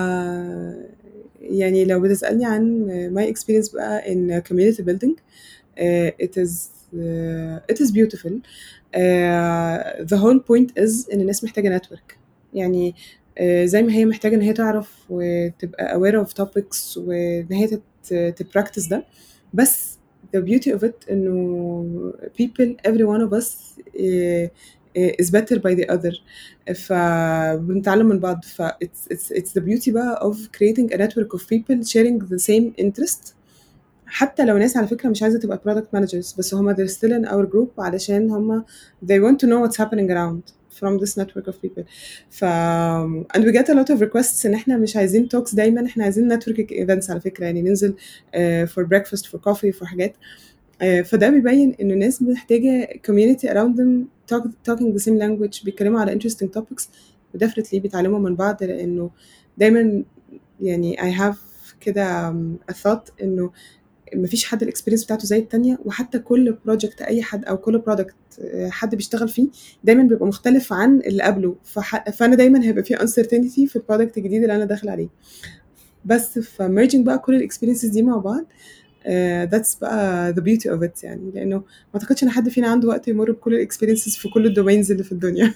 يعني لو بتسألني عن my experience بقى in community building uh, it is uh, it is beautiful uh, the whole point is ان الناس محتاجة network يعني uh, زي ما هي محتاجة ان هي تعرف وتبقى aware of topics وان هي تبراكتس ده بس the beauty of it انه people every one of us uh, is better by the other فبنتعلم من بعض ف it's, it's, it's the beauty بقى of creating a network of people sharing the same interest حتى لو ناس على فكرة مش عايزة تبقى product managers بس هما they're still in our group علشان هما they want to know what's happening around from this network of people ف and we get a lot of requests ان احنا مش عايزين talks دايما احنا عايزين networking events على فكرة يعني ننزل uh, for breakfast for coffee for حاجات uh, فده بيبين انه الناس محتاجة community around them talk, talking the same language بيتكلموا على interesting topics definitely بيتعلموا من بعض لانه دايما يعني I have كده a thought انه مفيش حد الاكسبيرينس بتاعته زي التانية وحتى كل بروجكت اي حد او كل برودكت حد بيشتغل فيه دايما بيبقى مختلف عن اللي قبله فح... فانا دايما هيبقى في uncertainty في البرودكت الجديد اللي انا داخل عليه بس فميرجنج بقى كل الاكسبيرينسز دي مع بعض ذاتس uh, بقى the beauty of it يعني لانه ما اعتقدش ان حد فينا عنده وقت يمر بكل الاكسبيرينسز في كل الدومينز اللي في الدنيا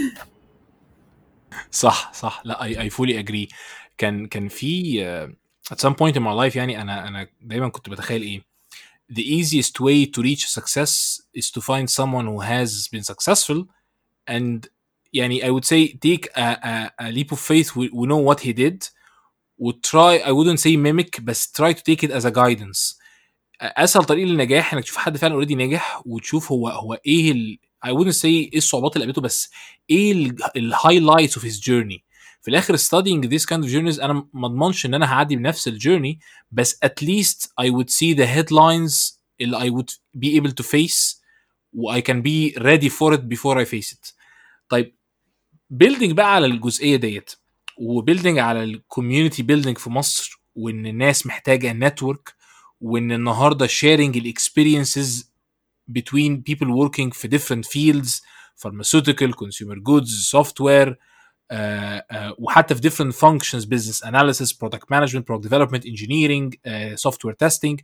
صح صح لا اي اي فولي اجري كان كان في uh, at some point in my life يعني انا انا دايما كنت بتخيل ايه the easiest way to reach success is to find someone who has been successful and يعني I would say take a, a, a leap of faith we, we know what he did would try I wouldn't say mimic بس try to take it as a guidance اسهل طريق للنجاح انك تشوف حد فعلا اوريدي ناجح وتشوف هو هو ايه ال I wouldn't say ايه الصعوبات اللي قابلته بس ايه الهايلايتس اوف هيز جيرني في الاخر studying this kind of journeys انا ما اضمنش ان انا هعدي بنفس الجيرني بس at least I would see the headlines اللي I would be able to face و I can be ready for it before I face it طيب building بقى على الجزئيه ديت وبيلدينج على الكوميونتي بيلدينج في مصر وان الناس محتاجه نتورك وان النهارده sharing الاكسبيرينسز between people working في different fields pharmaceutical consumer goods software uh, uh, وحتى في different functions business analysis product management product development engineering uh, software testing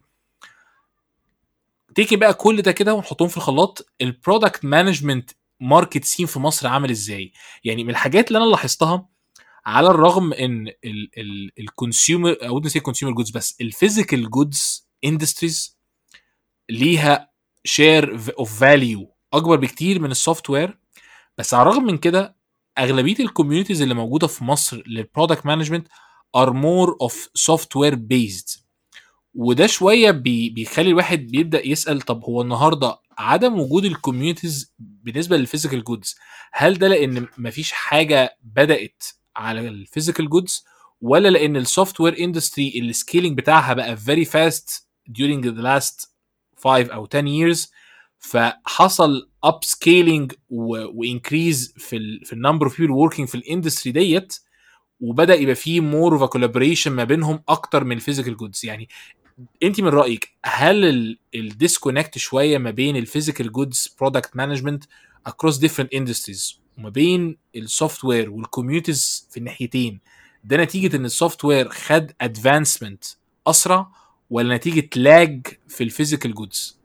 تيجي بقى كل ده كده ونحطهم في الخلاط البرودكت مانجمنت ماركت سين في مصر عامل ازاي يعني من الحاجات اللي انا لاحظتها على الرغم ان الكونسيومر او نسي كونسيومر جودز بس الفيزيكال جودز اندستريز ليها شير اوف فاليو اكبر بكتير من السوفت وير بس على الرغم من كده اغلبيه الكوميونيتيز اللي موجوده في مصر للبرودكت مانجمنت ار مور اوف سوفت وير بيزد وده شويه بي بيخلي الواحد بيبدا يسال طب هو النهارده عدم وجود الكوميونيتيز بالنسبه للفيزيكال جودز هل ده لان مفيش حاجه بدات على الفيزيكال جودز ولا لان السوفت وير اندستري السكيلينج بتاعها بقى very fast during the last 5 او 10 years فحصل اب سكيلينج وانكريز في ال في النمبر اوف بيبل وركينج في الاندستري ديت وبدا يبقى فيه مور اوف كولابوريشن ما بينهم اكتر من الفيزيكال جودز يعني انت من رايك هل الديسكونكت شويه ما بين الفيزيكال جودز برودكت مانجمنت across different industries وما بين السوفت وير والكوميونيتيز في الناحيتين ده نتيجه ان السوفت وير خد ادفانسمنت اسرع ولا نتيجه لاج في الفيزيكال جودز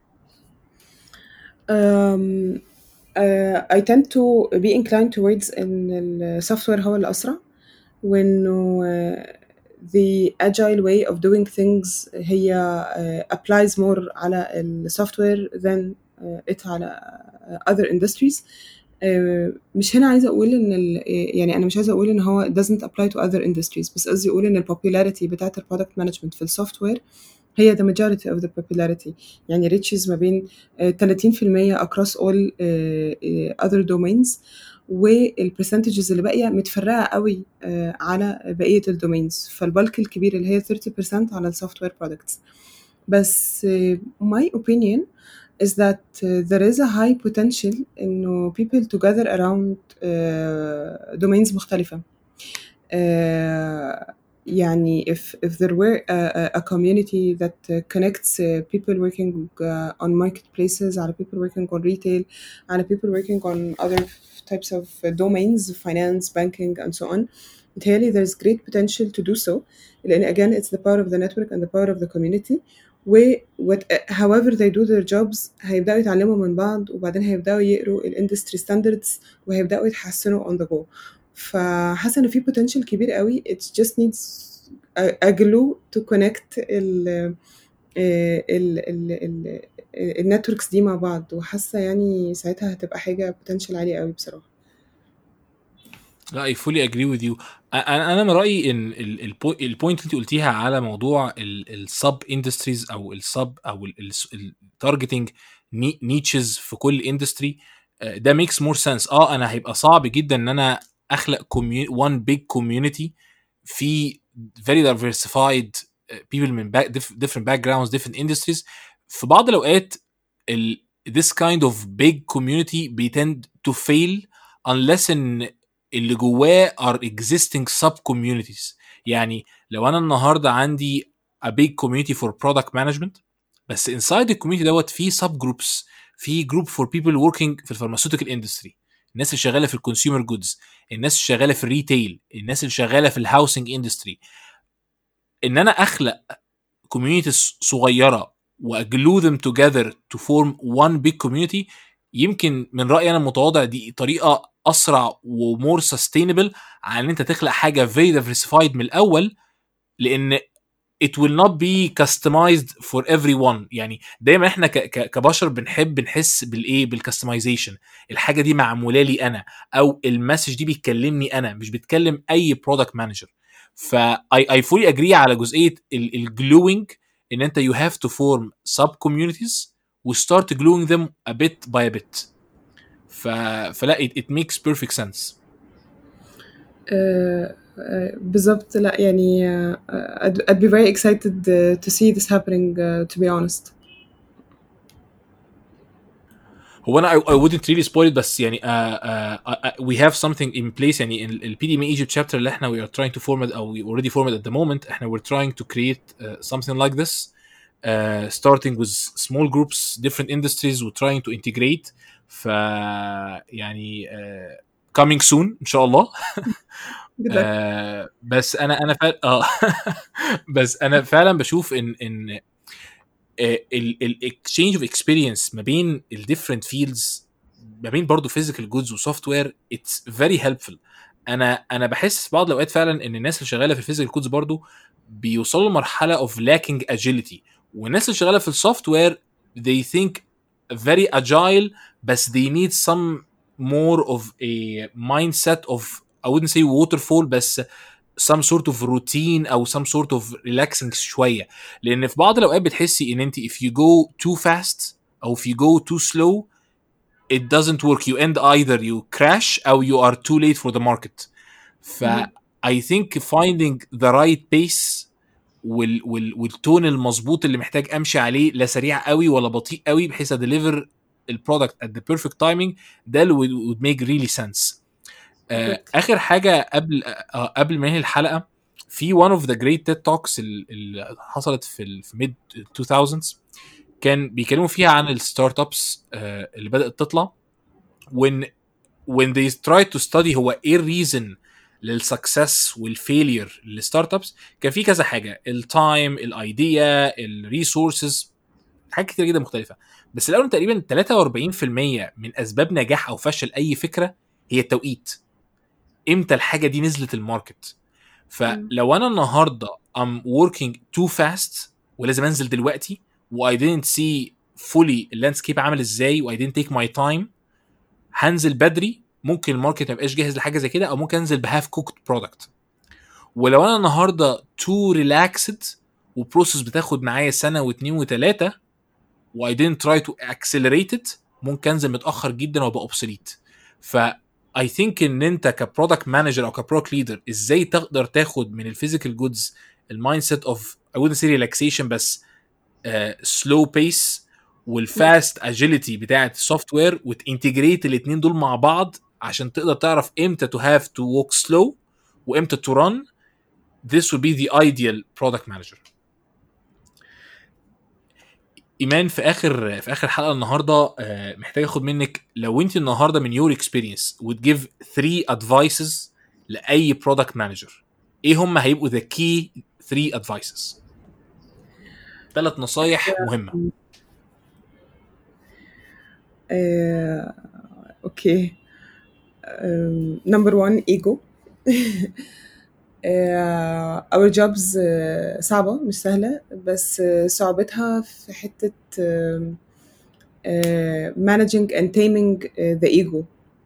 um, uh, I tend to be inclined towards ان السوفت وير هو الاسرع وانه uh, the agile way of doing things هي uh, applies more على السوفت وير than uh, it على other industries uh, مش هنا عايزه اقول ان ال, يعني انا مش عايزه اقول ان هو doesn't apply to other industries بس قصدي اقول ان البوبولاريتي بتاعت البرودكت مانجمنت في السوفت وير هي the majority of the popularity يعني reaches ما بين uh, 30% across all uh, uh, other domains والبرسنتجز اللي باقيه متفرقه قوي على بقيه الدومينز فالبلك الكبير اللي هي 30% على السوفت وير برودكتس بس ماي اوبينيون is that uh, there is a high potential إنه people to gather around uh, domains مختلفة. Uh, يعني if if there were a, a- a community that uh, connects uh, people working uh, on marketplaces على people working on retail على people working on other types of uh, domains finance banking and so on متهيألي there's great potential to do so لأن again it's the power of the network and the power of the community و what, however they do their jobs هيبدأوا يتعلموا من بعض وبعدين هيبدأوا يقروا الاندستري standards وهيبدأوا يتحسنوا on the go فحاسة إن في potential كبير قوي it just needs a, a glue to connect ال ال ال ال النتوركس دي مع بعض وحاسة يعني ساعتها هتبقى حاجة potential عالية قوي بصراحة لا اي فولي اجري وذ يو انا انا من رايي ان البوينت اللي انت قلتيها على موضوع السب اندستريز او السب او التارجتنج نيتشز في كل اندستري ده ميكس مور سنس اه انا هيبقى صعب جدا ان انا اخلق وان بيج كوميونتي في very diversified uh, people من back, diff- different backgrounds different industries في بعض الاوقات ال, this kind of big community بيتند to fail unless ان اللي جواه are existing sub communities يعني لو انا النهارده عندي a big community for product management بس inside الكوميونتي دوت في sub groups في جروب for people working في الفارماسيوتيكال اندستري الناس اللي شغاله في الكونسيومر جودز الناس اللي شغاله في الريتيل الناس اللي شغاله في الهاوسنج اندستري ان انا اخلق كوميونيتيز صغيره واجلو them together to form one big community يمكن من رايي انا المتواضع دي طريقه اسرع ومور سستينبل عن ان انت تخلق حاجه very diversified من الاول لان it will not be customized for everyone يعني دايما احنا ك- ك- كبشر بنحب نحس بالايه بالكستمايزيشن الحاجه دي معموله لي انا او المسج دي بتكلمني انا مش بتكلم اي برودكت مانجر ف I, I fully agree على جزئيه الجلوينج ان انت you have to form sub communities و start gluing them a bit by a bit ف فلا it, it makes perfect sense آه، آه، بالظبط لا يعني آه، I'd, I'd be very excited uh, to see this happening uh, to be honest هو انا I, I wouldn't really spoil it بس يعني uh, uh, uh, we have something in place يعني ال PDM Egypt chapter اللي احنا we are trying to form it او we already form it at the moment احنا we're trying to create uh, something like this uh, starting with small groups different industries we're trying to integrate ف يعني uh, coming soon ان شاء الله Good luck. آه بس انا انا فعلا اه بس انا فعلا بشوف ان ان الاكسشينج اوف اكسبيرينس ما بين الديفرنت فيلدز ما بين برضه فيزيكال جودز وسوفت وير اتس فيري هيلبفul انا انا بحس في بعض الاوقات فعلا ان الناس اللي شغاله في الفيزيكال جودز برضه بيوصلوا لمرحله اوف لاكينج اجيليتي والناس اللي شغاله في السوفت وير they think very agile بس they need some more of a mindset of I wouldn't say waterfall بس some sort of routine او some sort of relaxing شويه لان في بعض الاوقات بتحسي ان انت if you go too fast او if you go too slow it doesn't work you end either you crash او you are too late for the market ف مم. I think finding the right pace وال وال والتون المظبوط اللي محتاج امشي عليه لا سريع قوي ولا بطيء قوي بحيث اديليفر البرودكت at the perfect timing ده اللي would, would make really sense آه Perfect. اخر حاجه قبل آه قبل ما ننهي الحلقه في one of the great TED talks ال- اللي حصلت في ال في mid 2000s كان بيتكلموا فيها عن الستارت ابس اللي بدات تطلع when when they tried to study هو ايه الريزن للسكسس والفيلير للستارت ابس كان في كذا حاجه التايم الايديا الريسورسز حاجات كتير جدا مختلفه بس لقوا إن تقريبا 43% من اسباب نجاح او فشل اي فكره هي التوقيت امتى الحاجه دي نزلت الماركت فلو انا النهارده I'm working too fast ولازم انزل دلوقتي و I didn't see fully اللاندسكيب عامل ازاي و I didn't take my time هنزل بدري ممكن الماركت ما يبقاش جاهز لحاجه زي كده او ممكن انزل بهاف كوكت برودكت ولو انا النهارده تو ريلاكسد وبروسس بتاخد معايا سنه واثنين وثلاثه و I didn't try to accelerate it ممكن انزل متاخر جدا وابقى اوبسوليت ف I think ان انت كبرودكت مانجر او كبرودكت ليدر ازاي تقدر تاخد من الفيزيكال جودز المايند سيت اوف I wouldn't say relaxation بس سلو بيس والفاست اجيليتي بتاعه السوفت وير وتنتجريت الاثنين دول مع بعض عشان تقدر تعرف امتى تو هاف تو ووك سلو وامتى تو رun this will be the ideal product manager ايمان في اخر في اخر حلقه النهارده آه، محتاج اخد منك لو انت النهارده من يور اكسبيرينس would give 3 advices لاي برودكت مانجر ايه هم هيبقوا ذا كي 3 advices ثلاث نصايح مهمه آه، اوكي نمبر 1 ايجو our jobs آه، صعبة مش سهلة بس آه، صعوبتها في حتة آم، آه، managing and taming آه، the ego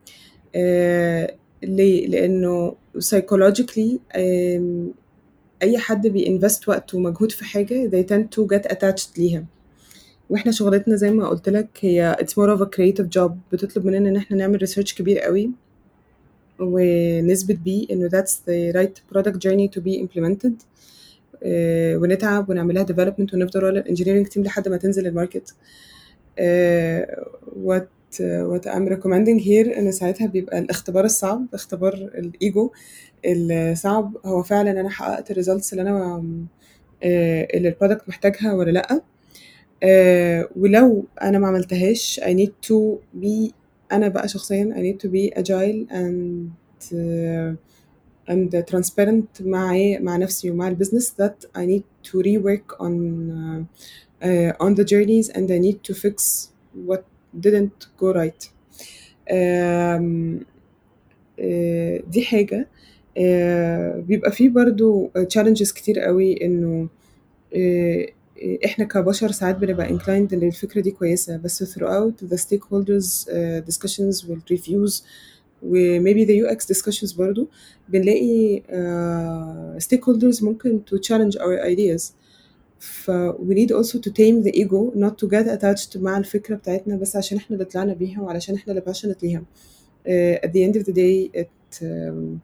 آه، ليه؟ لأنه psychologically آم، أي حد بينفست وقت ومجهود في حاجة they tend to get attached ليها واحنا شغلتنا زي ما قلت لك هي it's more of a creative job بتطلب مننا ان احنا نعمل ريسيرش كبير قوي ونثبت بيه انه that's the right product journey to be implemented آه، ونتعب ونعملها development ونفضل ورا الانجينيرنج تيم لحد ما تنزل الماركت آه، what what I'm recommending here ان ساعتها بيبقى الاختبار الصعب اختبار الايجو الصعب هو فعلا انا حققت الريزلتس اللي انا آه، اللي البرودكت محتاجها ولا لا آه، ولو انا ما عملتهاش I need to be انا بقى شخصيا I need to be agile and uh, and transparent مع مع نفسي ومع البزنس that I need to rework on uh, uh, on the journeys and I need to fix what didn't go right um, آه، دي حاجة آه، بيبقى فيه برضو challenges كتير قوي انه آه، احنا كبشر ساعات بنبقى inclined ان الفكرة دي كويسة بس throughout the stakeholders uh, discussions والreviews و maybe the UX discussions برضو بنلاقي uh, stakeholders ممكن to challenge our ideas ف we need also to tame the ego not to get attached مع الفكرة بتاعتنا بس عشان احنا اللي طلعنا بيها وعلشان احنا اللي passionate ليها uh, at the end of the day it um,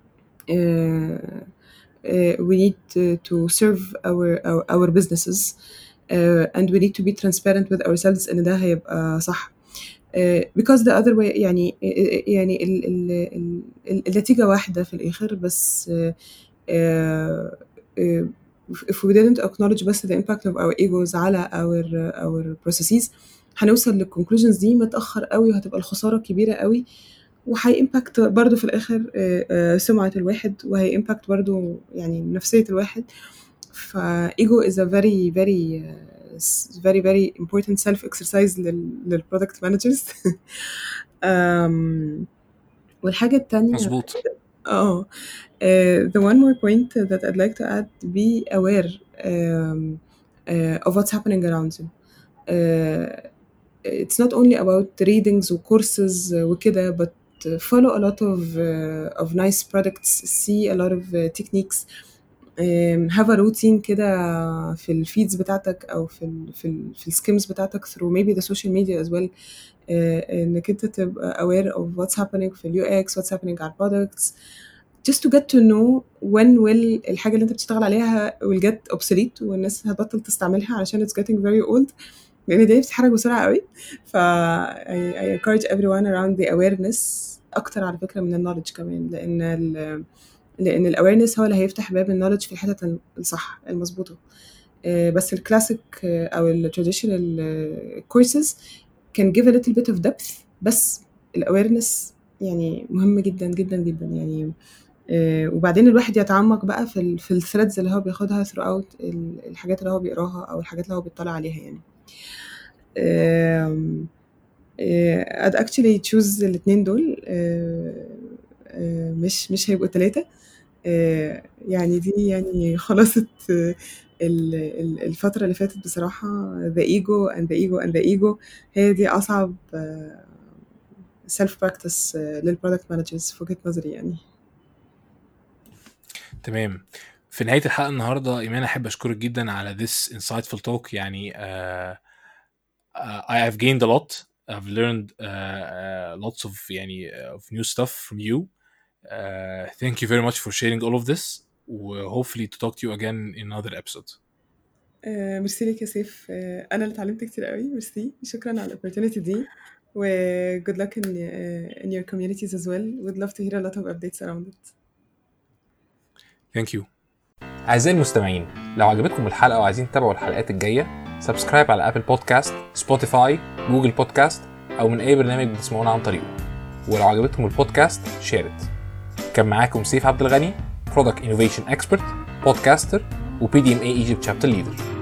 uh, uh, we need to, to serve our our, our businesses uh, and we need to be transparent with ourselves ان ده هيبقى صح uh, because the other way يعني يعني ال ال ال ال النتيجة واحدة في الآخر بس uh, uh, uh, if we didn't acknowledge بس the impact of our egos على our our processes هنوصل للconclusions دي متأخر قوي وهتبقى الخسارة كبيرة قوي وهي امباكت برضه في الاخر آه، آه، سمعة الواحد وهي امباكت برضه يعني نفسية الواحد فايجو is a very very uh, s- very very important self exercise لل للبرودكت مانجرز والحاجة التانية مظبوط اه uh, the one more point that I'd like to add be aware um, uh, of what's happening around you uh, it's not only about readings وcourses وكده but follow a lot of uh, of nice products see a lot of uh, techniques um, have a routine كده في الفيدز بتاعتك او في ال في ال في السكيمز بتاعتك through maybe the social media as well uh, انك انت تبقى aware of what's happening في اليو اكس what's happening على products just to get to know when will الحاجة اللي انت بتشتغل عليها will get obsolete والناس هتبطل تستعملها عشان it's getting very old لان دي بتتحرك بسرعة قوي ف I, I encourage everyone around the awareness اكتر على فكرة من النولج كمان لان ال لان الاويرنس هو اللي هيفتح باب النولج في الحتت الصح المظبوطة آه، بس الكلاسيك او التراديشنال كورسز can give a little bit of depth بس الاويرنس يعني مهم جدا جدا جدا يعني آه، وبعدين الواحد يتعمق بقى في ال في الثريدز اللي هو بياخدها throughout ال- الحاجات اللي هو بيقراها او الحاجات اللي هو بيطلع عليها يعني آم، آه، I'd actually choose الاتنين دول آه، آه، مش مش هيبقوا تلاتة آه، يعني دي يعني خلاصة آه، ال- ال- الفترة اللي فاتت بصراحة the ego and the ego and the ego هي دي أصعب آه، self practice آه، للبرودكت مانجرز في وجهة نظري يعني تمام في نهايه الحلقه النهارده ايمان احب اشكرك جدا على this insightful talk يعني uh, uh, I have gained a lot I've learned uh, uh, lots of يعني uh, of new stuff from you uh, thank you very much for sharing all of this و hopefully to talk to you again in another episode آه، ميرسي ليك يا سيف آه، انا اللي اتعلمت كتير قوي ميرسي شكرا على الاوبورتونيتي دي و good luck in, uh, in your communities as well would love to hear a lot of updates around it ثانك يو اعزائي المستمعين لو عجبتكم الحلقه وعايزين تتابعوا الحلقات الجايه سبسكرايب على ابل بودكاست سبوتيفاي جوجل بودكاست او من اي برنامج بتسمعونا عن طريقه ولو عجبتكم البودكاست شيرت كان معاكم سيف عبد الغني برودكت انوفيشن اكسبرت بودكاستر وبي دي ام اي ايجيبت شابتر ليدر